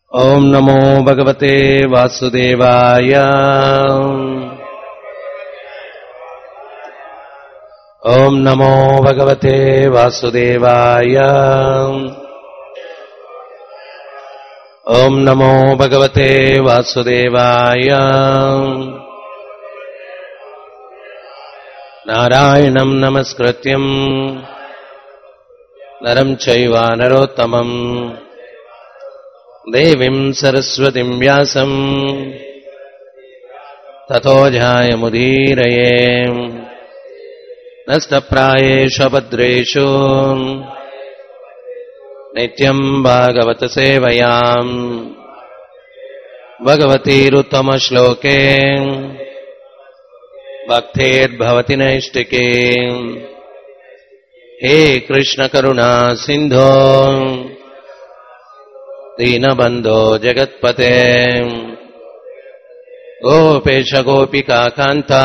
ॐ नमो भगवते वासुदेवाय ॐ नमो भगवते वासुदेवाय ॐ नमो भगवते वासुदेवाय नारायणम् नमस्कृत्यम् नरम् चैव नरोत्तमम् देवीम् सरस्वतीम् व्यासम् ततो ध्यायमुदीरये नष्टप्रायेषु भद्रेषु नित्यम् भागवतसेवयाम् भगवतीरुत्तमश्लोके भक्तेर्भवति नैष्टिके हे कृष्णकरुणा सिन्धो दीनबन्धो जगत्पते गोपेश गोपिका कान्ता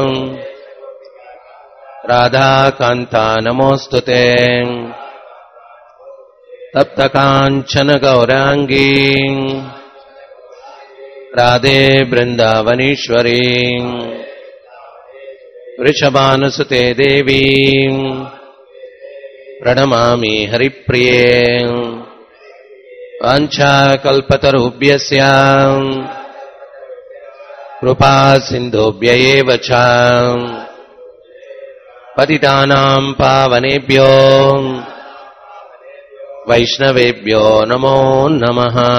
राधाकान्ता नमोऽस्तु ते तप्तकाञ्चन गौराङ्गी राधे बृन्दावनीश्वरी वृषभानुसुते देवी प्रणमामि हरिप्रिये वाञ्छाकल्पतरुभ्यस्य कृपा सिन्धुभ्य एव च पतितानाम् पावनेभ्यो వైష్ణవేభ్యో నమో నమ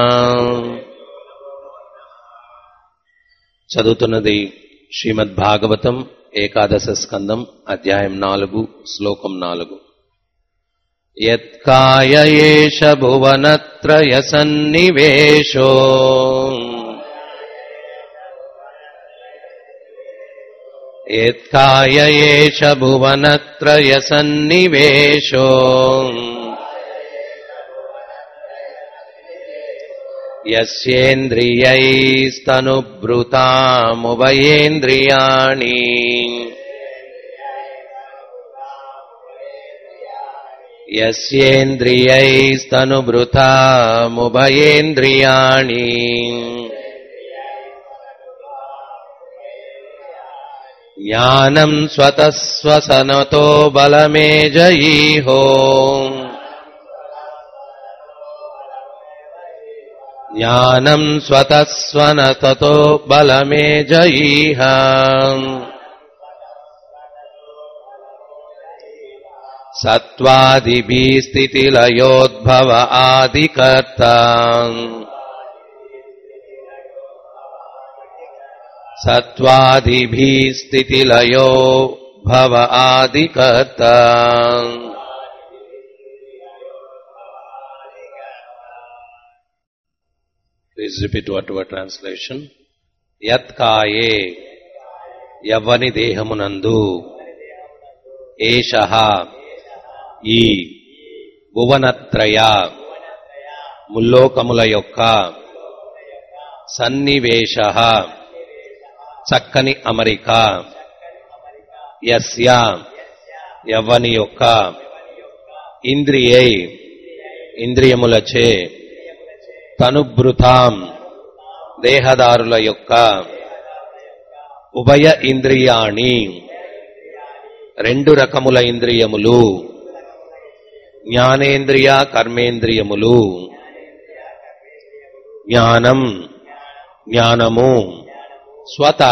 చదువుతున్నది శ్రీమద్ భాగవతం ఏకాదశ స్కందం అధ్యాయం నాలుగు శ్లోకం నాలుగు యత్కాయ ఏష భువనత్రయ సన్నివేశో యత్కాయ ఏష భువనత్రయ సన్నివేశో యస్యేంద్రియైస్తనుభృతాముభయేంద్రియాణి యస్యేంద్రియైస్తనుభృతాముభయేంద్రియాణి జ్ఞానం స్వతస్వసనతో బలమేజయీహో జ్ఞానం స్వతస్వనతతో బలమే జయీహ సత్వాదిభి స్థితిలయోద్భవ ఆదికర్త సత్వాదిభి స్థితిలయో భవ ఆదికర్త Please repeat whatever translation. యత్కాయే యవ్వని దేహమునందు ఏష ఈ భువనత్రయ ముల్లోకముల యొక్క సన్నివేశ చక్కని అమరిక యస్య యవ్వని యొక్క ఇంద్రియై ఇంద్రియములచే తనుభృతాం దేహదారుల యొక్క ఉభయ ఇంద్రియాణి రెండు రకముల ఇంద్రియములు జ్ఞానేంద్రియ కర్మేంద్రియములు జ్ఞానం జ్ఞానము స్వత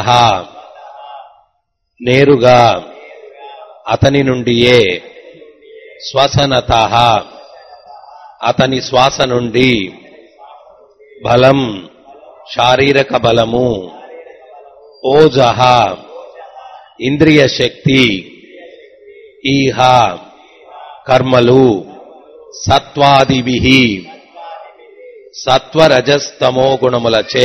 నేరుగా అతని నుండియే శ్వసనత అతని శ్వాస నుండి బలం శారీరక బలము ఓజహ ఇంద్రియ శక్తి ఈహ కర్మలు సత్వాదిభి సత్వరజస్తమో గుణములచే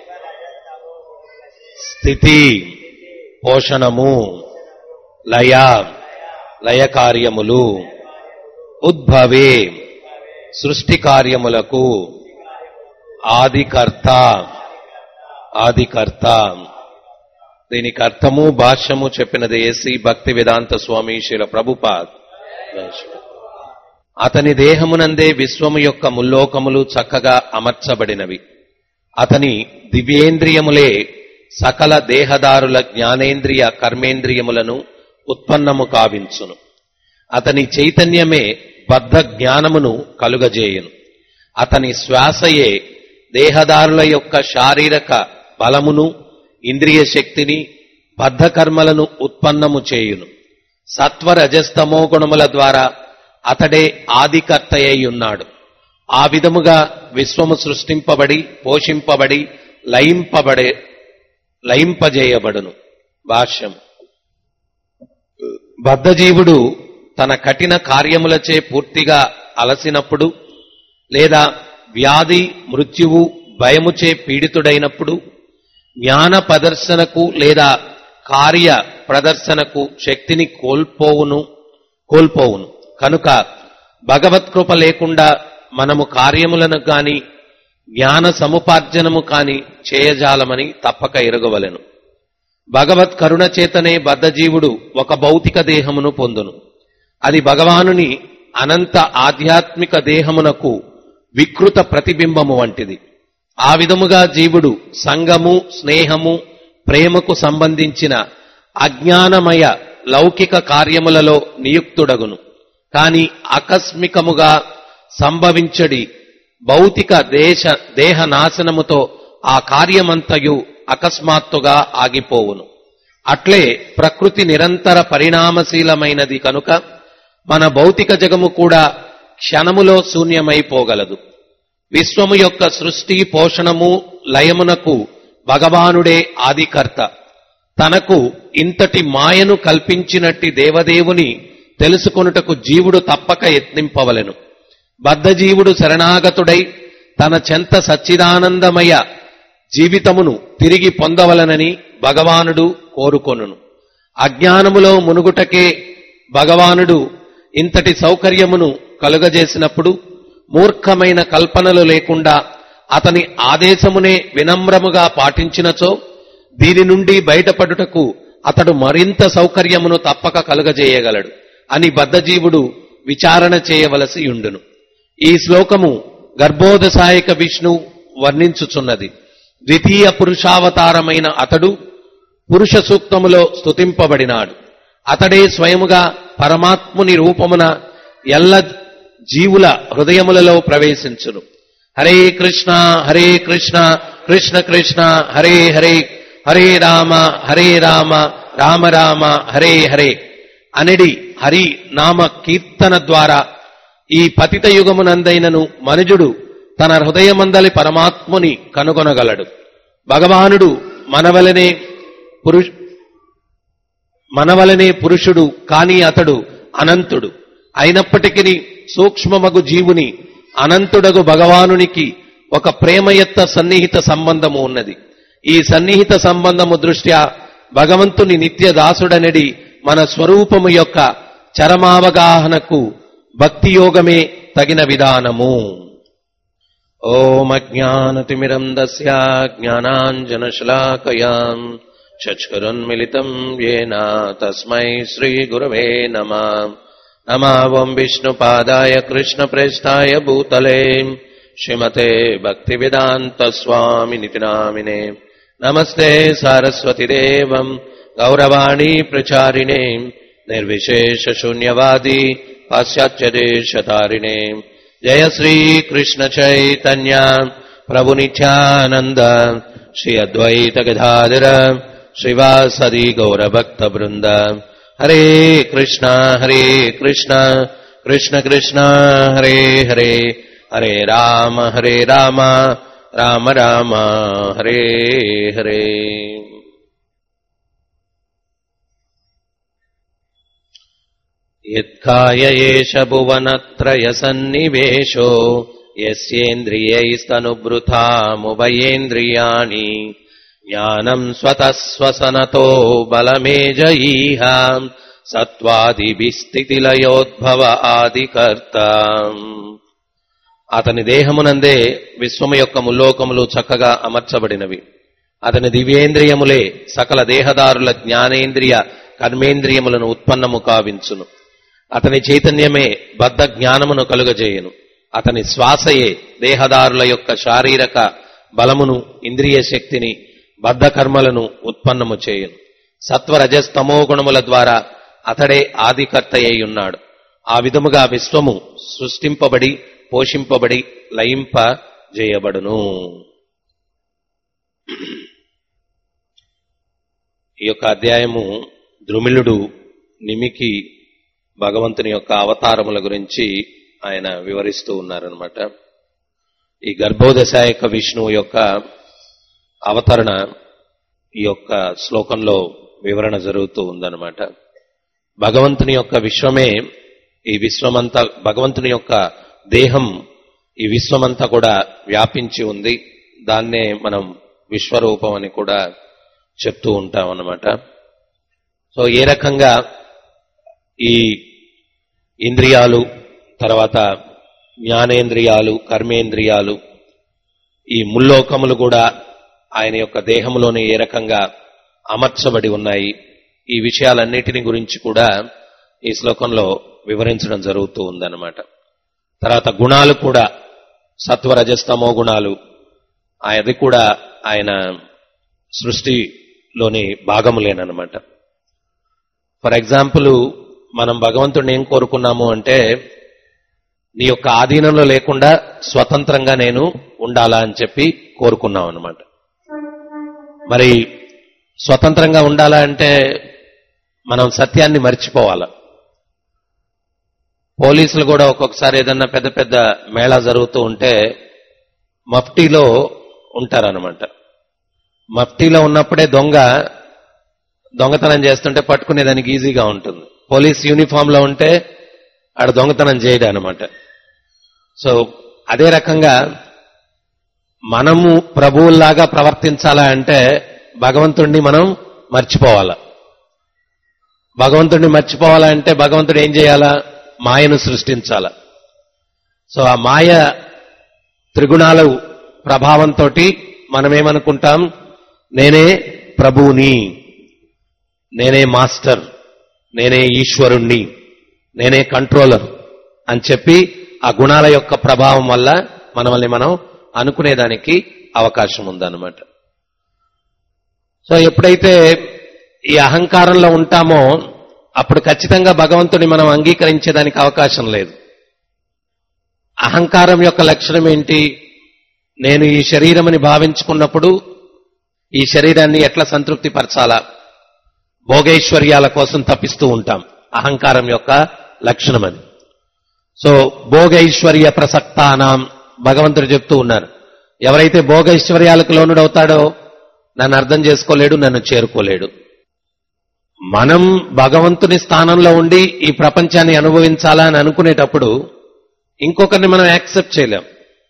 స్థితి పోషణము లయ లయ కార్యములు ఉద్భవే సృష్టి కార్యములకు ఆదికర్త ఆదికర్త దీనికి అర్థము భాష్యము చెప్పినది ఏసి భక్తి వేదాంత స్వామి శిల ప్రభుపాద్ అతని దేహమునందే విశ్వము యొక్క ముల్లోకములు చక్కగా అమర్చబడినవి అతని దివ్యేంద్రియములే సకల దేహదారుల జ్ఞానేంద్రియ కర్మేంద్రియములను ఉత్పన్నము కావించును అతని చైతన్యమే బద్ధ జ్ఞానమును కలుగజేయును అతని శ్వాసయే దేహదారుల యొక్క శారీరక బలమును ఇంద్రియ శక్తిని బద్ధ కర్మలను ఉత్పన్నము చేయును సత్వరజస్తమో గుణముల ద్వారా అతడే ఆదికర్తయ్య ఉన్నాడు ఆ విధముగా విశ్వము సృష్టింపబడి పోషింపబడి లయింపబడే లయింపజేయబడును భాష్యం బద్ధజీవుడు తన కఠిన కార్యములచే పూర్తిగా అలసినప్పుడు లేదా వ్యాధి మృత్యువు భయముచే పీడితుడైనప్పుడు జ్ఞాన ప్రదర్శనకు లేదా కార్య ప్రదర్శనకు శక్తిని కోల్పోవును కోల్పోవును కనుక భగవత్కృప లేకుండా మనము కార్యములను కాని జ్ఞాన సముపార్జనము కాని చేయజాలమని తప్పక ఎరగవలెను భగవత్ కరుణ చేతనే బద్ధజీవుడు ఒక భౌతిక దేహమును పొందును అది భగవానుని అనంత ఆధ్యాత్మిక దేహమునకు వికృత ప్రతిబింబము వంటిది ఆ విధముగా జీవుడు సంగము స్నేహము ప్రేమకు సంబంధించిన అజ్ఞానమయ లౌకిక కార్యములలో నియుక్తుడగును కాని ఆకస్మికముగా సంభవించడి భౌతిక దేశ దేహ నాశనముతో ఆ కార్యమంతయు అకస్మాత్తుగా ఆగిపోవును అట్లే ప్రకృతి నిరంతర పరిణామశీలమైనది కనుక మన భౌతిక జగము కూడా క్షణములో శూన్యమైపోగలదు విశ్వము యొక్క సృష్టి పోషణము లయమునకు భగవానుడే ఆదికర్త తనకు ఇంతటి మాయను కల్పించినట్టి దేవదేవుని తెలుసుకొనుటకు జీవుడు తప్పక యత్నింపవలెను బద్ధజీవుడు శరణాగతుడై తన చెంత సచ్చిదానందమయ జీవితమును తిరిగి పొందవలనని భగవానుడు కోరుకొనును అజ్ఞానములో మునుగుటకే భగవానుడు ఇంతటి సౌకర్యమును కలుగజేసినప్పుడు మూర్ఖమైన కల్పనలు లేకుండా అతని ఆదేశమునే వినమ్రముగా పాటించినచో దీని నుండి బయటపడుటకు అతడు మరింత సౌకర్యమును తప్పక కలుగజేయగలడు అని బద్ధజీవుడు విచారణ చేయవలసి ఉండును ఈ శ్లోకము గర్భోదసాయక విష్ణు వర్ణించుచున్నది ద్వితీయ పురుషావతారమైన అతడు పురుష సూక్తములో స్తుతింపబడినాడు అతడే స్వయముగా పరమాత్ముని రూపమున ఎల్ల జీవుల హృదయములలో ప్రవేశించును హరే కృష్ణ హరే కృష్ణ కృష్ణ కృష్ణ హరే హరే హరే రామ హరే రామ రామ రామ హరే హరే అనడి హరి నామ కీర్తన ద్వారా ఈ పతిత యుగమునందైనను మనుజుడు తన హృదయమందలి పరమాత్ముని కనుగొనగలడు భగవానుడు మనవలనే పురుష మనవలనే పురుషుడు కాని అతడు అనంతుడు అయినప్పటికీ సూక్ష్మమగు జీవుని అనంతుడగు భగవానునికి ఒక ప్రేమయత్త సన్నిహిత సంబంధము ఉన్నది ఈ సన్నిహిత సంబంధము దృష్ట్యా భగవంతుని నిత్య దాసుడనడి మన స్వరూపము యొక్క చరమావగాహనకు భక్తి యోగమే తగిన విధానము ఓమజ్ఞానతిమిరం దస్య జ్ఞానాంజనశలాకయాం చక్షురున్మిళితం येन తస్మై శ్రీగురవే నమ నమావం విష్ణుపాదాయ కృష్ణప్రేష్టాయ భూతలే శ్రీమతే భక్తివేదాంతస్వామినితి నామినే నమస్తే సారస్వతిదేవం గౌరవాణి ప్రచారిణే నిర్విశేషశూన్యవాది పాశ్చాత్యదేశతారిణే జయ శ్రీకృష్ణ చైతన్య ప్రభు నిత్యానంద శ్రీ అద్వైత గదాధర శ్రీవాసది గౌరభక్త బృంద హరే కృష్ణ హరే కృష్ణ కృష్ణ కృష్ణ హరే హరే హరే రామ హరే రామ రామ రామ హరే హరే యత్కాయ ఏష భువనత్రయసన్నివేశో యస్యేంద్రియైస్తనుభృతాముభయేంద్రియాణి జ్ఞానం స్వతస్వసనతో బలమేజయీహ సత్వాదిభిస్థితిలయోద్భవ ఆదికర్త అతని దేహమునందే విశ్వము యొక్క ముల్లోకములు చక్కగా అమర్చబడినవి అతని దివ్యేంద్రియములే సకల దేహదారుల జ్ఞానేంద్రియ కర్మేంద్రియములను ఉత్పన్నము కావించును అతని చైతన్యమే బద్ధ జ్ఞానమును కలుగజేయును అతని శ్వాసయే దేహదారుల యొక్క శారీరక బలమును ఇంద్రియ శక్తిని బద్ధ కర్మలను ఉత్పన్నము చేయును సత్వరజస్తమో గుణముల ద్వారా అతడే ఆదికర్త అయి ఉన్నాడు ఆ విధముగా విశ్వము సృష్టింపబడి పోషింపబడి లయింప చేయబడును ఈ యొక్క అధ్యాయము ద్రుమిళుడు నిమికి భగవంతుని యొక్క అవతారముల గురించి ఆయన వివరిస్తూ ఉన్నారనమాట ఈ గర్భోదశాయక విష్ణువు యొక్క అవతరణ ఈ యొక్క శ్లోకంలో వివరణ జరుగుతూ ఉందన్నమాట భగవంతుని యొక్క విశ్వమే ఈ విశ్వమంతా భగవంతుని యొక్క దేహం ఈ విశ్వమంతా కూడా వ్యాపించి ఉంది దాన్నే మనం విశ్వరూపం అని కూడా చెప్తూ ఉంటాం అన్నమాట సో ఏ రకంగా ఈ ఇంద్రియాలు తర్వాత జ్ఞానేంద్రియాలు కర్మేంద్రియాలు ఈ ముల్లోకములు కూడా ఆయన యొక్క దేహంలోనే ఏ రకంగా అమర్చబడి ఉన్నాయి ఈ విషయాలన్నిటిని గురించి కూడా ఈ శ్లోకంలో వివరించడం జరుగుతూ ఉందన్నమాట తర్వాత గుణాలు కూడా సత్వరజస్తమో గుణాలు అది కూడా ఆయన సృష్టిలోని భాగములేనమాట ఫర్ ఎగ్జాంపుల్ మనం భగవంతుడిని ఏం కోరుకున్నాము అంటే నీ యొక్క ఆధీనంలో లేకుండా స్వతంత్రంగా నేను ఉండాలా అని చెప్పి కోరుకున్నాం అనమాట మరి స్వతంత్రంగా ఉండాలా అంటే మనం సత్యాన్ని మర్చిపోవాలి పోలీసులు కూడా ఒక్కొక్కసారి ఏదన్నా పెద్ద పెద్ద మేళా జరుగుతూ ఉంటే మఫ్టీలో ఉంటారనమాట మఫ్టీలో ఉన్నప్పుడే దొంగ దొంగతనం చేస్తుంటే పట్టుకునేదానికి ఈజీగా ఉంటుంది పోలీస్ యూనిఫామ్ లో ఉంటే ఆడ దొంగతనం చేయడం అనమాట సో అదే రకంగా మనము ప్రభువుల్లాగా ప్రవర్తించాలా అంటే భగవంతుణ్ణి మనం మర్చిపోవాలా భగవంతుడిని మర్చిపోవాలంటే భగవంతుడు ఏం చేయాలా మాయను సృష్టించాల సో ఆ మాయ త్రిగుణాల ప్రభావంతో మనమేమనుకుంటాం నేనే ప్రభువుని నేనే మాస్టర్ నేనే ఈశ్వరుణ్ణి నేనే కంట్రోలర్ అని చెప్పి ఆ గుణాల యొక్క ప్రభావం వల్ల మనల్ని మనం అనుకునేదానికి అవకాశం ఉందన్నమాట సో ఎప్పుడైతే ఈ అహంకారంలో ఉంటామో అప్పుడు ఖచ్చితంగా భగవంతుని మనం అంగీకరించేదానికి అవకాశం లేదు అహంకారం యొక్క లక్షణం ఏంటి నేను ఈ శరీరమని భావించుకున్నప్పుడు ఈ శరీరాన్ని ఎట్లా సంతృప్తి పరచాలా భోగైశ్వర్యాల కోసం తప్పిస్తూ ఉంటాం అహంకారం యొక్క లక్షణం అది సో భోగైశ్వర్య ప్రసక్తానాం భగవంతుడు చెప్తూ ఉన్నారు ఎవరైతే భోగైశ్వర్యాలకు లోనుడవుతాడో నన్ను అర్థం చేసుకోలేడు నన్ను చేరుకోలేడు మనం భగవంతుని స్థానంలో ఉండి ఈ ప్రపంచాన్ని అనుభవించాలా అని అనుకునేటప్పుడు ఇంకొకరిని మనం యాక్సెప్ట్ చేయలేం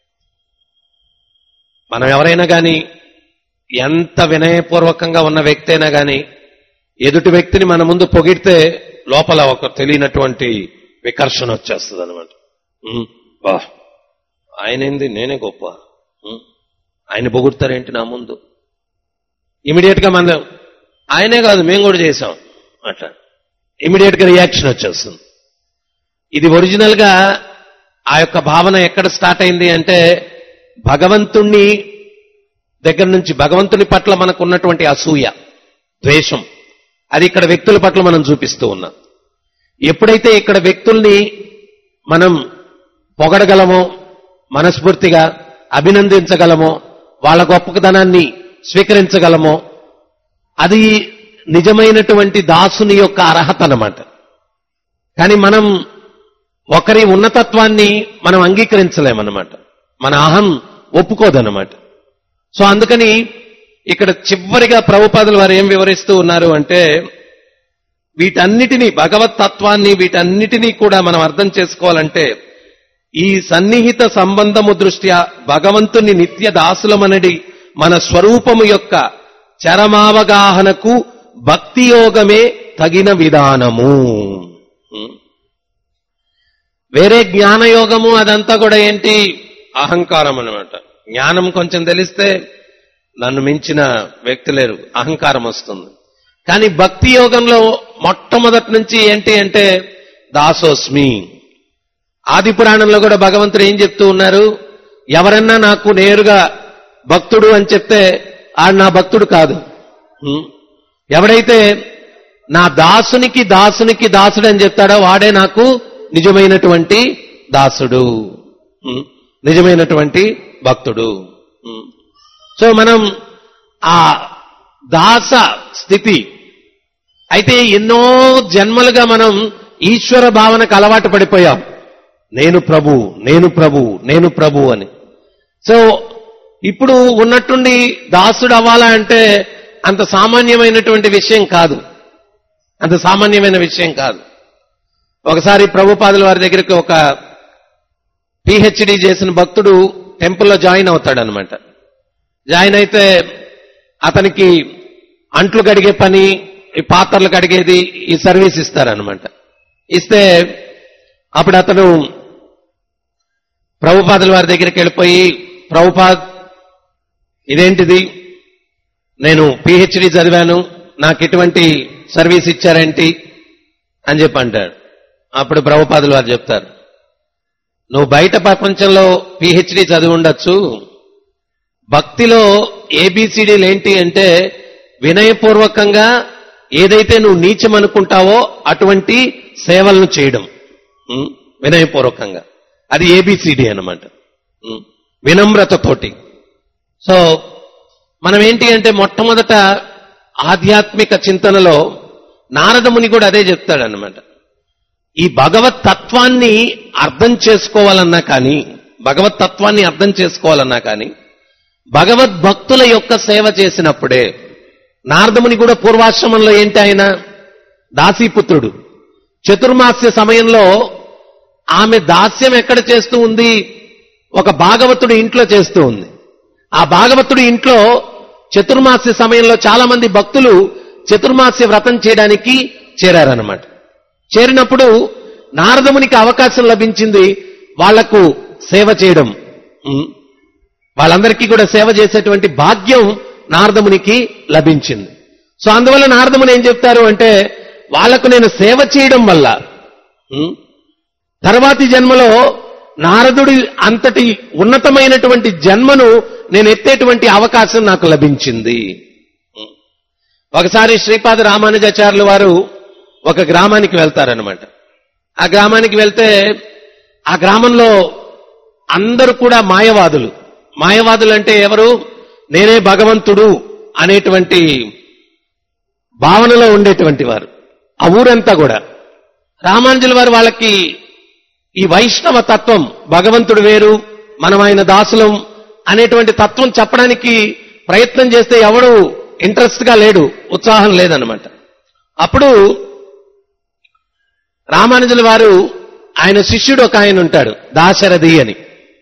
మనం ఎవరైనా కానీ ఎంత వినయపూర్వకంగా ఉన్న వ్యక్తి అయినా కానీ ఎదుటి వ్యక్తిని మన ముందు పొగిడితే లోపల ఒక తెలియనటువంటి వికర్షణ వచ్చేస్తుంది అనమాట బా ఆయన ఏంది నేనే గొప్ప ఉమ్, ఆయన పొగుడతారేంటి నా ముందు ఇమీడియట్ గా మనం ఆయనే కాదు మేము కూడా చేశాం అట్లా ఇమీడియట్ గా రియాక్షన్ వచ్చేస్తుంది ఇది ఒరిజినల్ గా ఆ యొక్క భావన ఎక్కడ స్టార్ట్ అయింది అంటే భగవంతుణ్ణి దగ్గర నుంచి భగవంతుని పట్ల మనకు ఉన్నటువంటి అసూయ ద్వేషం అది ఇక్కడ వ్యక్తుల పట్ల మనం చూపిస్తూ ఉన్నాం ఎప్పుడైతే ఇక్కడ వ్యక్తుల్ని మనం పొగడగలమో మనస్ఫూర్తిగా అభినందించగలమో వాళ్ళ గొప్పదనాన్ని స్వీకరించగలమో అది నిజమైనటువంటి దాసుని యొక్క అర్హత అన్నమాట కానీ మనం ఒకరి ఉన్నతత్వాన్ని మనం అంగీకరించలేమన్నమాట మన అహం ఒప్పుకోదన్నమాట సో అందుకని ఇక్కడ చివరిగా ప్రభుపాదులు వారు ఏం వివరిస్తూ ఉన్నారు అంటే వీటన్నిటినీ భగవత్ తత్వాన్ని వీటన్నిటినీ కూడా మనం అర్థం చేసుకోవాలంటే ఈ సన్నిహిత సంబంధము దృష్ట్యా భగవంతుని నిత్య దాసులమనడి మన స్వరూపము యొక్క చరమావగాహనకు భక్తి యోగమే తగిన విధానము ఉం. వేరే జ్ఞానయోగము అదంతా కూడా ఏంటి అహంకారం అన్నమాట జ్ఞానం కొంచెం తెలిస్తే నన్ను మించిన వ్యక్తి లేరు అహంకారం వస్తుంది కానీ భక్తి యోగంలో మొట్టమొదటి నుంచి ఏంటి అంటే దాసోస్మి ఆది పురాణంలో కూడా భగవంతుడు ఏం చెప్తూ ఉన్నారు ఎవరన్నా నాకు నేరుగా భక్తుడు అని చెప్తే ఆడు నా భక్తుడు కాదు హ్మ్. ఎవడైతే నా దాసునికి దాసునికి దాసుడు అని చెప్తాడో వాడే నాకు నిజమైనటువంటి దాసుడు హ్మ్. నిజమైనటువంటి భక్తుడు హ్మ్. సో మనం ఆ దాస స్థితి అయితే ఎన్నో జన్మలుగా మనం ఈశ్వర భావనకు అలవాటు పడిపోయాం నేను ప్రభు నేను ప్రభు నేను ప్రభు అని సో ఇప్పుడు ఉన్నట్టుండి దాసుడు అవ్వాలా అంటే అంత సామాన్యమైనటువంటి విషయం కాదు అంత సామాన్యమైన విషయం కాదు ఒకసారి ప్రభుపాదుల వారి దగ్గరికి ఒక పిహెచ్డి చేసిన భక్తుడు టెంపుల్లో జాయిన్ అవుతాడనమాట జాయిన్ అయితే అతనికి అంట్లు కడిగే పని ఈ పాత్రలు కడిగేది ఈ సర్వీస్ ఇస్తారనమాట ఇస్తే అప్పుడు అతను ప్రభుపాదుల వారి దగ్గరికి వెళ్ళిపోయి ప్రభుపాద్ ఇదేంటిది నేను పిహెచ్డి చదివాను నాకు ఎటువంటి సర్వీస్ ఇచ్చారేంటి అని చెప్పి అంటాడు అప్పుడు ప్రభుపాదులు వారు చెప్తారు నువ్వు బయట ప్రపంచంలో పిహెచ్డి చదివి ఉండొచ్చు భక్తిలో ఏబిసిడీలు ఏంటి అంటే వినయపూర్వకంగా ఏదైతే నువ్వు నీచం అనుకుంటావో అటువంటి సేవలను చేయడం ఉం? వినయపూర్వకంగా అది ఏబిసిడి అనమాట ఉం? వినమ్రతతోటి సో మనం ఏంటి అంటే మొట్టమొదట ఆధ్యాత్మిక చింతనలో నారదముని కూడా అదే చెప్తాడనమాట ఈ భగవత్ తత్వాన్ని అర్థం చేసుకోవాలన్నా కానీ భగవత్ తత్వాన్ని అర్థం చేసుకోవాలన్నా కానీ భగవద్భక్తుల యొక్క సేవ చేసినప్పుడే నారదముని కూడా పూర్వాశ్రమంలో ఏంటి ఆయన దాసీపుత్రుడు చతుర్మాస్య సమయంలో ఆమె దాస్యం ఎక్కడ చేస్తూ ఉంది ఒక భాగవతుడు ఇంట్లో చేస్తూ ఉంది ఆ భాగవతుడి ఇంట్లో చతుర్మాస్య సమయంలో చాలా మంది భక్తులు చతుర్మాస్య వ్రతం చేయడానికి చేరారనమాట చేరినప్పుడు నారదమునికి అవకాశం లభించింది వాళ్లకు సేవ చేయడం ఉం. వాళ్ళందరికీ కూడా సేవ చేసేటువంటి భాగ్యం నారదమునికి లభించింది సో అందువల్ల నారదముని ఏం చెప్తారు అంటే వాళ్లకు నేను సేవ చేయడం వల్ల ఉం, తర్వాతి జన్మలో నారదుడి అంతటి ఉన్నతమైనటువంటి జన్మను నేను ఎత్తేటువంటి అవకాశం నాకు లభించింది ఉం. ఒకసారి శ్రీపాద రామానుజాచార్యులు వారు ఒక గ్రామానికి వెళ్తారనమాట ఆ గ్రామానికి వెళ్తే ఆ గ్రామంలో అందరూ కూడా మాయవాదులు మాయవాదులు అంటే ఎవరు నేనే భగవంతుడు అనేటువంటి భావనలో ఉండేటువంటి వారు ఆ ఊరంతా కూడా రామానుజుల వారు వాళ్ళకి ఈ వైష్ణవ తత్వం భగవంతుడు వేరు మనం ఆయన దాసులం అనేటువంటి తత్వం చెప్పడానికి ప్రయత్నం చేస్తే ఎవడు ఇంట్రెస్ట్ గా లేడు ఉత్సాహం లేదనమాట అప్పుడు రామానుజుల వారు ఆయన శిష్యుడు ఒక ఆయన ఉంటాడు దాశరథి అని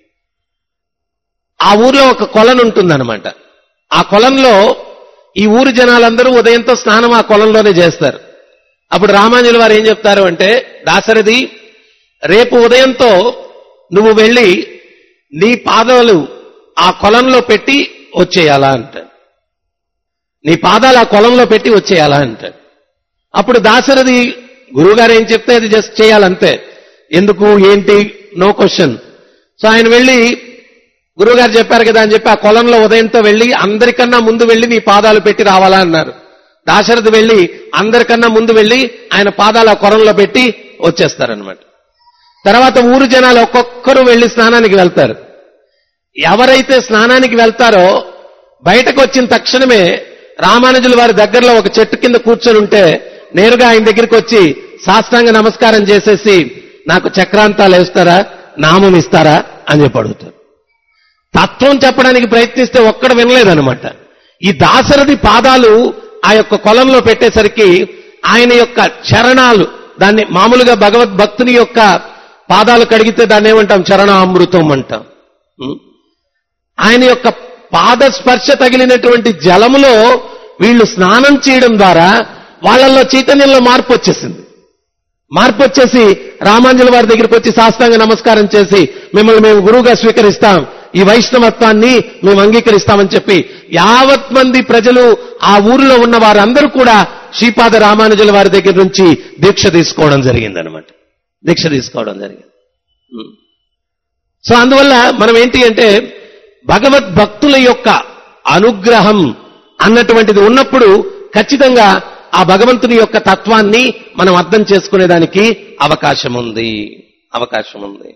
ఆ ఊర్లో ఒక కొలను ఉంటుందన్నమాట ఆ కొలంలో ఈ ఊరి జనాలందరూ ఉదయంతో స్నానం ఆ కొలంలోనే చేస్తారు అప్పుడు రామానుజుల వారు ఏం చెప్తారు అంటే దాశరథి రేపు ఉదయంతో నువ్వు వెళ్ళి నీ పాదాలు ఆ కొలంలో పెట్టి వచ్చేయాలా అంటాడు నీ పాదాలు ఆ కొలంలో పెట్టి వచ్చేయాలా అంటాడు అప్పుడు దాశరథి గురువుగారు ఏం చెప్తే అది జస్ట్ చేయాలంతే ఎందుకు ఏంటి నో క్వశ్చన్ సో ఆయన వెళ్ళి గురువుగారు చెప్పారు కదా అని చెప్పి ఆ కొలంలో ఉదయంతో వెళ్ళి అందరికన్నా ముందు వెళ్ళి నీ పాదాలు పెట్టి రావాలా అన్నారు దాశరథి వెళ్ళి అందరికన్నా ముందు వెళ్ళి ఆయన పాదాలు ఆ కొలంలో పెట్టి వచ్చేస్తారనమాట తర్వాత ఊరు జనాలు ఒక్కొక్కరు వెళ్ళి స్నానానికి వెళ్తారు ఎవరైతే స్నానానికి వెళ్తారో బయటకు వచ్చిన తక్షణమే రామానుజుల వారి దగ్గరలో ఒక చెట్టు కింద కూర్చొని ఉంటే నేరుగా ఆయన దగ్గరికి వచ్చి సాష్టాంగ నమస్కారం చేసేసి నాకు చక్రాంతాలు వేస్తారా నామం ఇస్తారా అని చెప్పి అడుగుతారు తత్వం చెప్పడానికి ప్రయత్నిస్తే ఒక్కడ వినలేదనమాట ఈ దాశరథి పాదాలు ఆ యొక్క కొలంలో పెట్టేసరికి ఆయన యొక్క చరణాలు దాన్ని మామూలుగా భగవద్భక్తుని యొక్క పాదాలు కడిగితే దాన్ని ఏమంటాం చరణామృతం అంటాం ఉం? ఆయన యొక్క పాద స్పర్శ తగిలినటువంటి జలములో వీళ్ళు స్నానం చేయడం ద్వారా వాళ్ళల్లో చైతన్యంలో మార్పు వచ్చేసింది మార్పు వచ్చేసి రామాంజుల వారి దగ్గరికి వచ్చి సాష్టాంగ నమస్కారం చేసి మిమ్మల్ని మేము గురువుగా స్వీకరిస్తాం ఈ వైష్ణవత్వాన్ని మేము అంగీకరిస్తామని చెప్పి యావత్ మంది ప్రజలు ఆ ఊరిలో ఉన్న వారందరూ కూడా శ్రీపాద రామానుజుల వారి దగ్గర నుంచి దీక్ష తీసుకోవడం జరిగిందనమాట దీక్ష తీసుకోవడం జరిగింది ఉం. సో అందువల్ల మనం ఏంటి అంటే భగవద్ భక్తుల యొక్క అనుగ్రహం అన్నటువంటిది ఉన్నప్పుడు ఖచ్చితంగా ఆ భగవంతుని యొక్క తత్వాన్ని మనం అర్థం చేసుకునేదానికి అవకాశం ఉంది అవకాశం ఉంది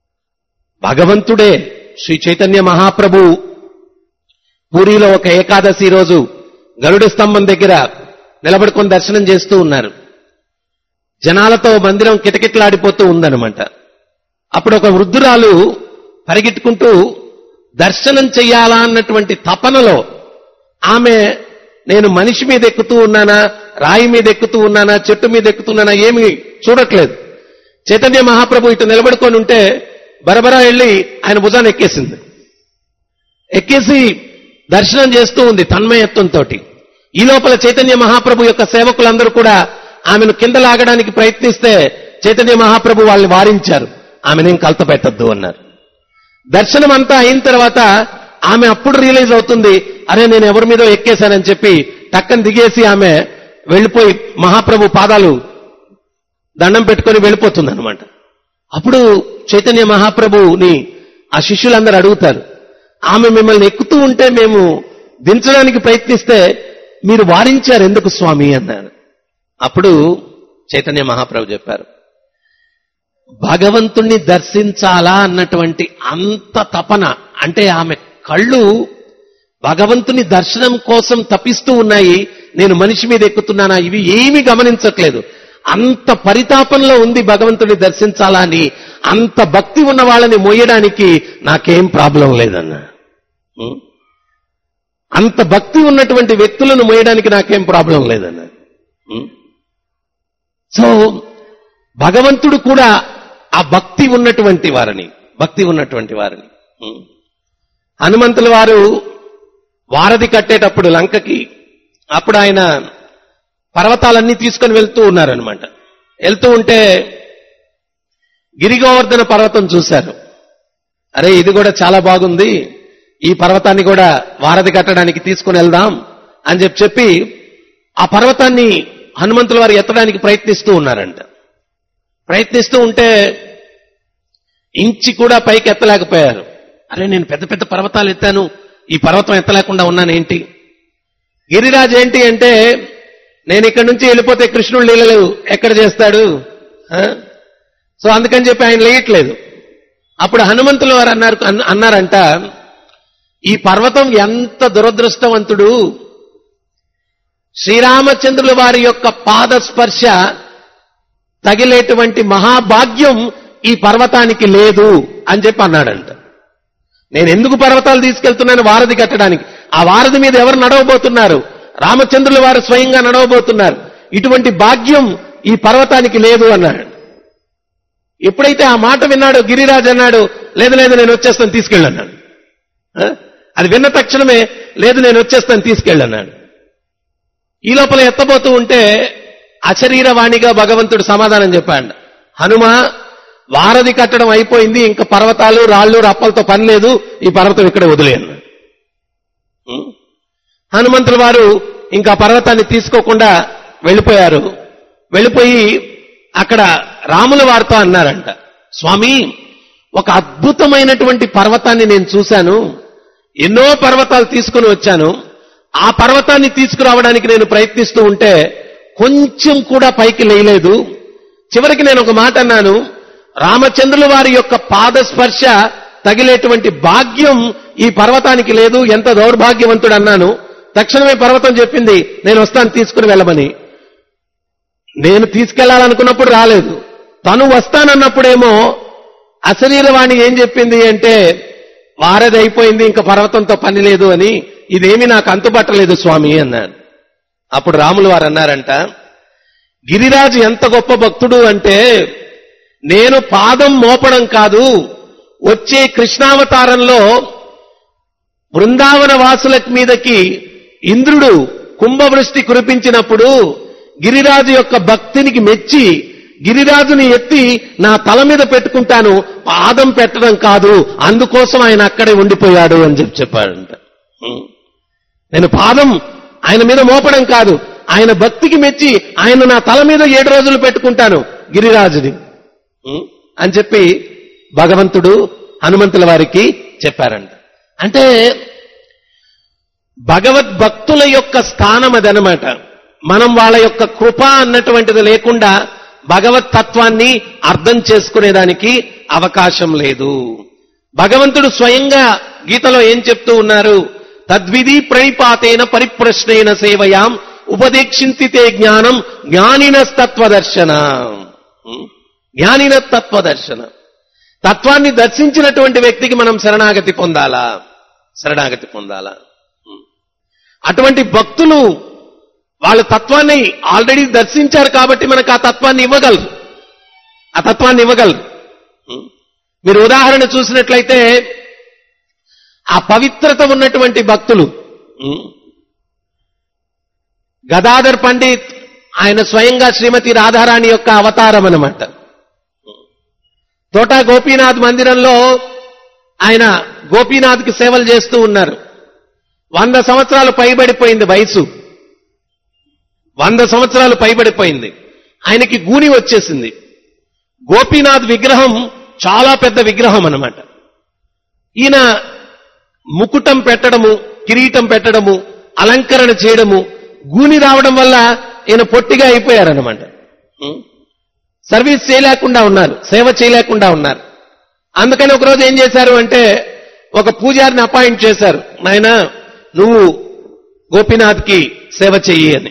భగవంతుడే శ్రీ చైతన్య మహాప్రభు పూరిలో ఒక ఏకాదశి రోజు గరుడ స్తంభం దగ్గర నిలబడుకొని దర్శనం చేస్తూ ఉన్నారు జనాలతో మందిరం కిటకిటలాడిపోతూ ఉందన్నమాట అప్పుడు ఒక వృద్ధురాలు పరిగెట్టుకుంటూ దర్శనం చెయ్యాలా అన్నటువంటి తపనలో ఆమె నేను మనిషి మీద ఎక్కుతూ ఉన్నానా రాయి మీద ఎక్కుతూ ఉన్నానా చెట్టు మీద ఎక్కుతున్నానా ఏమి చూడట్లేదు చైతన్య మహాప్రభు ఇటు నిలబడుకొని ఉంటే బరబరా వెళ్ళి ఆయన భుజాన్ని ఎక్కేసింది ఎక్కేసి దర్శనం చేస్తూ ఉంది తన్మయత్వంతో ఈ లోపల చైతన్య మహాప్రభు యొక్క సేవకులందరూ కూడా ఆమెను కింద లాగడానికి ప్రయత్నిస్తే చైతన్య మహాప్రభు వాళ్ళని వారించారు ఆమెనేం కలత పెట్టద్దు అన్నారు దర్శనం అంతా అయిన తర్వాత ఆమె అప్పుడు రియలైజ్ అవుతుంది అరే నేను ఎవరి మీదో ఎక్కేశానని చెప్పి టక్కన దిగేసి ఆమె వెళ్ళిపోయి మహాప్రభు పాదాలు దండం పెట్టుకొని వెళ్ళిపోతుంది అనమాట అప్పుడు చైతన్య మహాప్రభుని ఆ శిష్యులందరూ అడుగుతారు ఆమె మిమ్మల్ని ఎక్కుతూ ఉంటే మేము దించడానికి ప్రయత్నిస్తే మీరు వారించారు ఎందుకు స్వామి అన్నారు అప్పుడు చైతన్య మహాప్రభు చెప్పారు భగవంతుణ్ణి దర్శించాలా అన్నటువంటి అంత తపన అంటే ఆమె కళ్ళు భగవంతుని దర్శనం కోసం తపిస్తూ ఉన్నాయి నేను మనిషి మీద ఎక్కుతున్నానా ఇవి ఏమీ గమనించట్లేదు అంత పరితాపంలో ఉంది భగవంతుని దర్శించాలా అని అంత భక్తి ఉన్న వాళ్ళని మోయడానికి నాకేం ప్రాబ్లం లేదన్నా ఉం? అంత భక్తి ఉన్నటువంటి వ్యక్తులను మోయడానికి నాకేం ప్రాబ్లం లేదన్నా ఉం? సో భగవంతుడు కూడా ఆ భక్తి ఉన్నటువంటి వారిని భక్తి ఉన్నటువంటి వారిని ఉం. హనుమంతుల వారు వారధి కట్టేటప్పుడు లంకకి అప్పుడు ఆయన పర్వతాలన్నీ తీసుకొని వెళ్తూ ఉన్నారనమాట వెళ్తూ ఉంటే గిరిగోవర్ధన పర్వతం చూశారు అరే ఇది కూడా చాలా బాగుంది ఈ పర్వతాన్ని కూడా వారధి కట్టడానికి తీసుకుని వెళ్దాం అని చెప్పి చెప్పి ఆ పర్వతాన్ని హనుమంతుల వారు ఎత్తడానికి ప్రయత్నిస్తూ ఉన్నారంట ప్రయత్నిస్తూ ఉంటే ఇంచి కూడా పైకి ఎత్తలేకపోయారు అరే నేను పెద్ద పెద్ద పర్వతాలు ఎత్తాను ఈ పర్వతం ఎత్తలేకుండా ఉన్నానేంటి గిరిరాజ్ ఏంటి అంటే నేను ఇక్కడి నుంచి వెళ్ళిపోతే కృష్ణుడు లీలలు ఎక్కడ చేస్తాడు ఆ? సో అందుకని చెప్పి ఆయన లేయట్లేదు అప్పుడు హనుమంతుల వారు అన్నారు అన్న- అన్నారంట ఈ పర్వతం ఎంత దురదృష్టవంతుడు శ్రీరామచంద్రుల వారి యొక్క పాద స్పర్శ తగిలేటువంటి మహాభాగ్యం ఈ పర్వతానికి లేదు అని చెప్పి అన్నాడంట నేను ఎందుకు పర్వతాలు తీసుకెళ్తున్నాను వారధి కట్టడానికి ఆ వారధి మీద ఎవరు నడవబోతున్నారు రామచంద్రుల వారు స్వయంగా నడవబోతున్నారు ఇటువంటి భాగ్యం ఈ పర్వతానికి లేదు అన్నాడు ఎప్పుడైతే ఆ మాట విన్నాడో గిరిరాజ్ అన్నాడు లేదు లేదు నేను వచ్చేస్తాను తీసుకెళ్ళన్నాడు ఆ? అది విన్న తక్షణమే లేదు నేను వచ్చేస్తాను తీసుకెళ్ళన్నాడు ఈ లోపల ఎత్తబోతూ ఉంటే అశరీరవాణిగా భగవంతుడు సమాధానం చెప్పాడు హనుమ వారధి కట్టడం అయిపోయింది ఇంకా పర్వతాలు రాళ్ళు రప్పలతో పని లేదు ఈ పర్వతం ఇక్కడ వదిలేయన్నాడు ఉం? హనుమంతుల వారు ఇంకా పర్వతాన్ని తీసుకోకుండా వెళ్ళిపోయారు వెళ్ళిపోయి అక్కడ రాముల వారితో అన్నారంట స్వామి ఒక అద్భుతమైనటువంటి పర్వతాన్ని నేను చూశాను ఎన్నో పర్వతాలు తీసుకుని వచ్చాను ఆ పర్వతాన్ని తీసుకురావడానికి నేను ప్రయత్నిస్తూ ఉంటే కొంచెం కూడా పైకి లేయలేదు చివరికి నేను ఒక మాట అన్నాను రామచంద్రుల వారి యొక్క పాద స్పర్శ తగిలేటువంటి భాగ్యం ఈ పర్వతానికి లేదు ఎంత దౌర్భాగ్యవంతుడు అన్నాను తక్షణమే పర్వతం చెప్పింది నేను వస్తాను తీసుకుని వెళ్ళమని నేను తీసుకెళ్లాలనుకున్నప్పుడు రాలేదు తను వస్తానన్నప్పుడేమో అశరీరవాణి ఏం చెప్పింది అంటే వారది అయిపోయింది ఇంకా పర్వతంతో పని లేదు అని ఇదేమి నాకు అంతుపట్టలేదు స్వామి అన్నాడు అప్పుడు రాములు వారు అన్నారంట గిరిరాజు ఎంత గొప్ప భక్తుడు అంటే నేను పాదం మోపడం కాదు వచ్చే కృష్ణావతారంలో బృందావన వాసుల మీదకి ఇంద్రుడు కుంభవృష్టి కురిపించినప్పుడు గిరిరాజు యొక్క భక్తినికి మెచ్చి గిరిరాజుని ఎత్తి నా తల మీద పెట్టుకుంటాను పాదం పెట్టడం కాదు అందుకోసం ఆయన అక్కడే ఉండిపోయాడు అని చెప్పి చెప్పాడంట ఉం. నేను పాదం ఆయన మీద మోపడం కాదు ఆయన భక్తికి మెచ్చి ఆయన నా తల మీద ఏడు రోజులు పెట్టుకుంటాను గిరిరాజుని ఉం? అని చెప్పి భగవంతుడు హనుమంతుల వారికి చెప్పారంట అంటే భగవద్భక్తుల యొక్క స్థానం అదనమాట మనం వాళ్ళ యొక్క కృప అన్నటువంటిది లేకుండా భగవత్ తత్వాన్ని అర్థం చేసుకునేదానికి అవకాశం లేదు భగవంతుడు స్వయంగా గీతలో ఏం చెప్తూ ఉన్నారు తద్విధి ప్రణిపాతేన పరిప్రశ్నైన సేవయాం ఉపదేక్షింతితే జ్ఞానం జ్ఞానినస్తత్వదర్శన జ్ఞానిన తత్వదర్శన తత్వాన్ని దర్శించినటువంటి వ్యక్తికి మనం శరణాగతి పొందాలా శరణాగతి పొందాలా అటువంటి భక్తులు వాళ్ళ తత్వాన్ని ఆల్రెడీ దర్శించారు కాబట్టి మనకు ఆ తత్వాన్ని ఇవ్వగలరు ఆ తత్వాన్ని ఇవ్వగలరు ఉం? మీరు ఉదాహరణ చూసినట్లయితే ఆ పవిత్రత ఉన్నటువంటి భక్తులు ఉం? గదాధర్ పండిత్ ఆయన స్వయంగా శ్రీమతి రాధారాణి యొక్క అవతారం అన్నమాట తోటా గోపీనాథ్ మందిరంలో ఆయన గోపీనాథ్కి సేవలు చేస్తూ ఉన్నారు వంద సంవత్సరాలు పైబడిపోయింది వయసు వంద సంవత్సరాలు పైబడిపోయింది ఆయనకి గూని వచ్చేసింది గోపీనాథ్ విగ్రహం చాలా పెద్ద విగ్రహం అన్నమాట ఈయన ముకుటం పెట్టడము కిరీటం పెట్టడము అలంకరణ చేయడము గూని రావడం వల్ల ఈయన పొట్టిగా అయిపోయారన్నమాట ఉం? సర్వీస్ చేయలేకుండా ఉన్నారు సేవ చేయలేకుండా ఉన్నారు అందుకని ఒకరోజు ఏం చేశారు అంటే ఒక పూజారిని అపాయింట్ చేశారు నాయన నువ్వు గోపీనాథ్కి సేవ చెయ్యి అని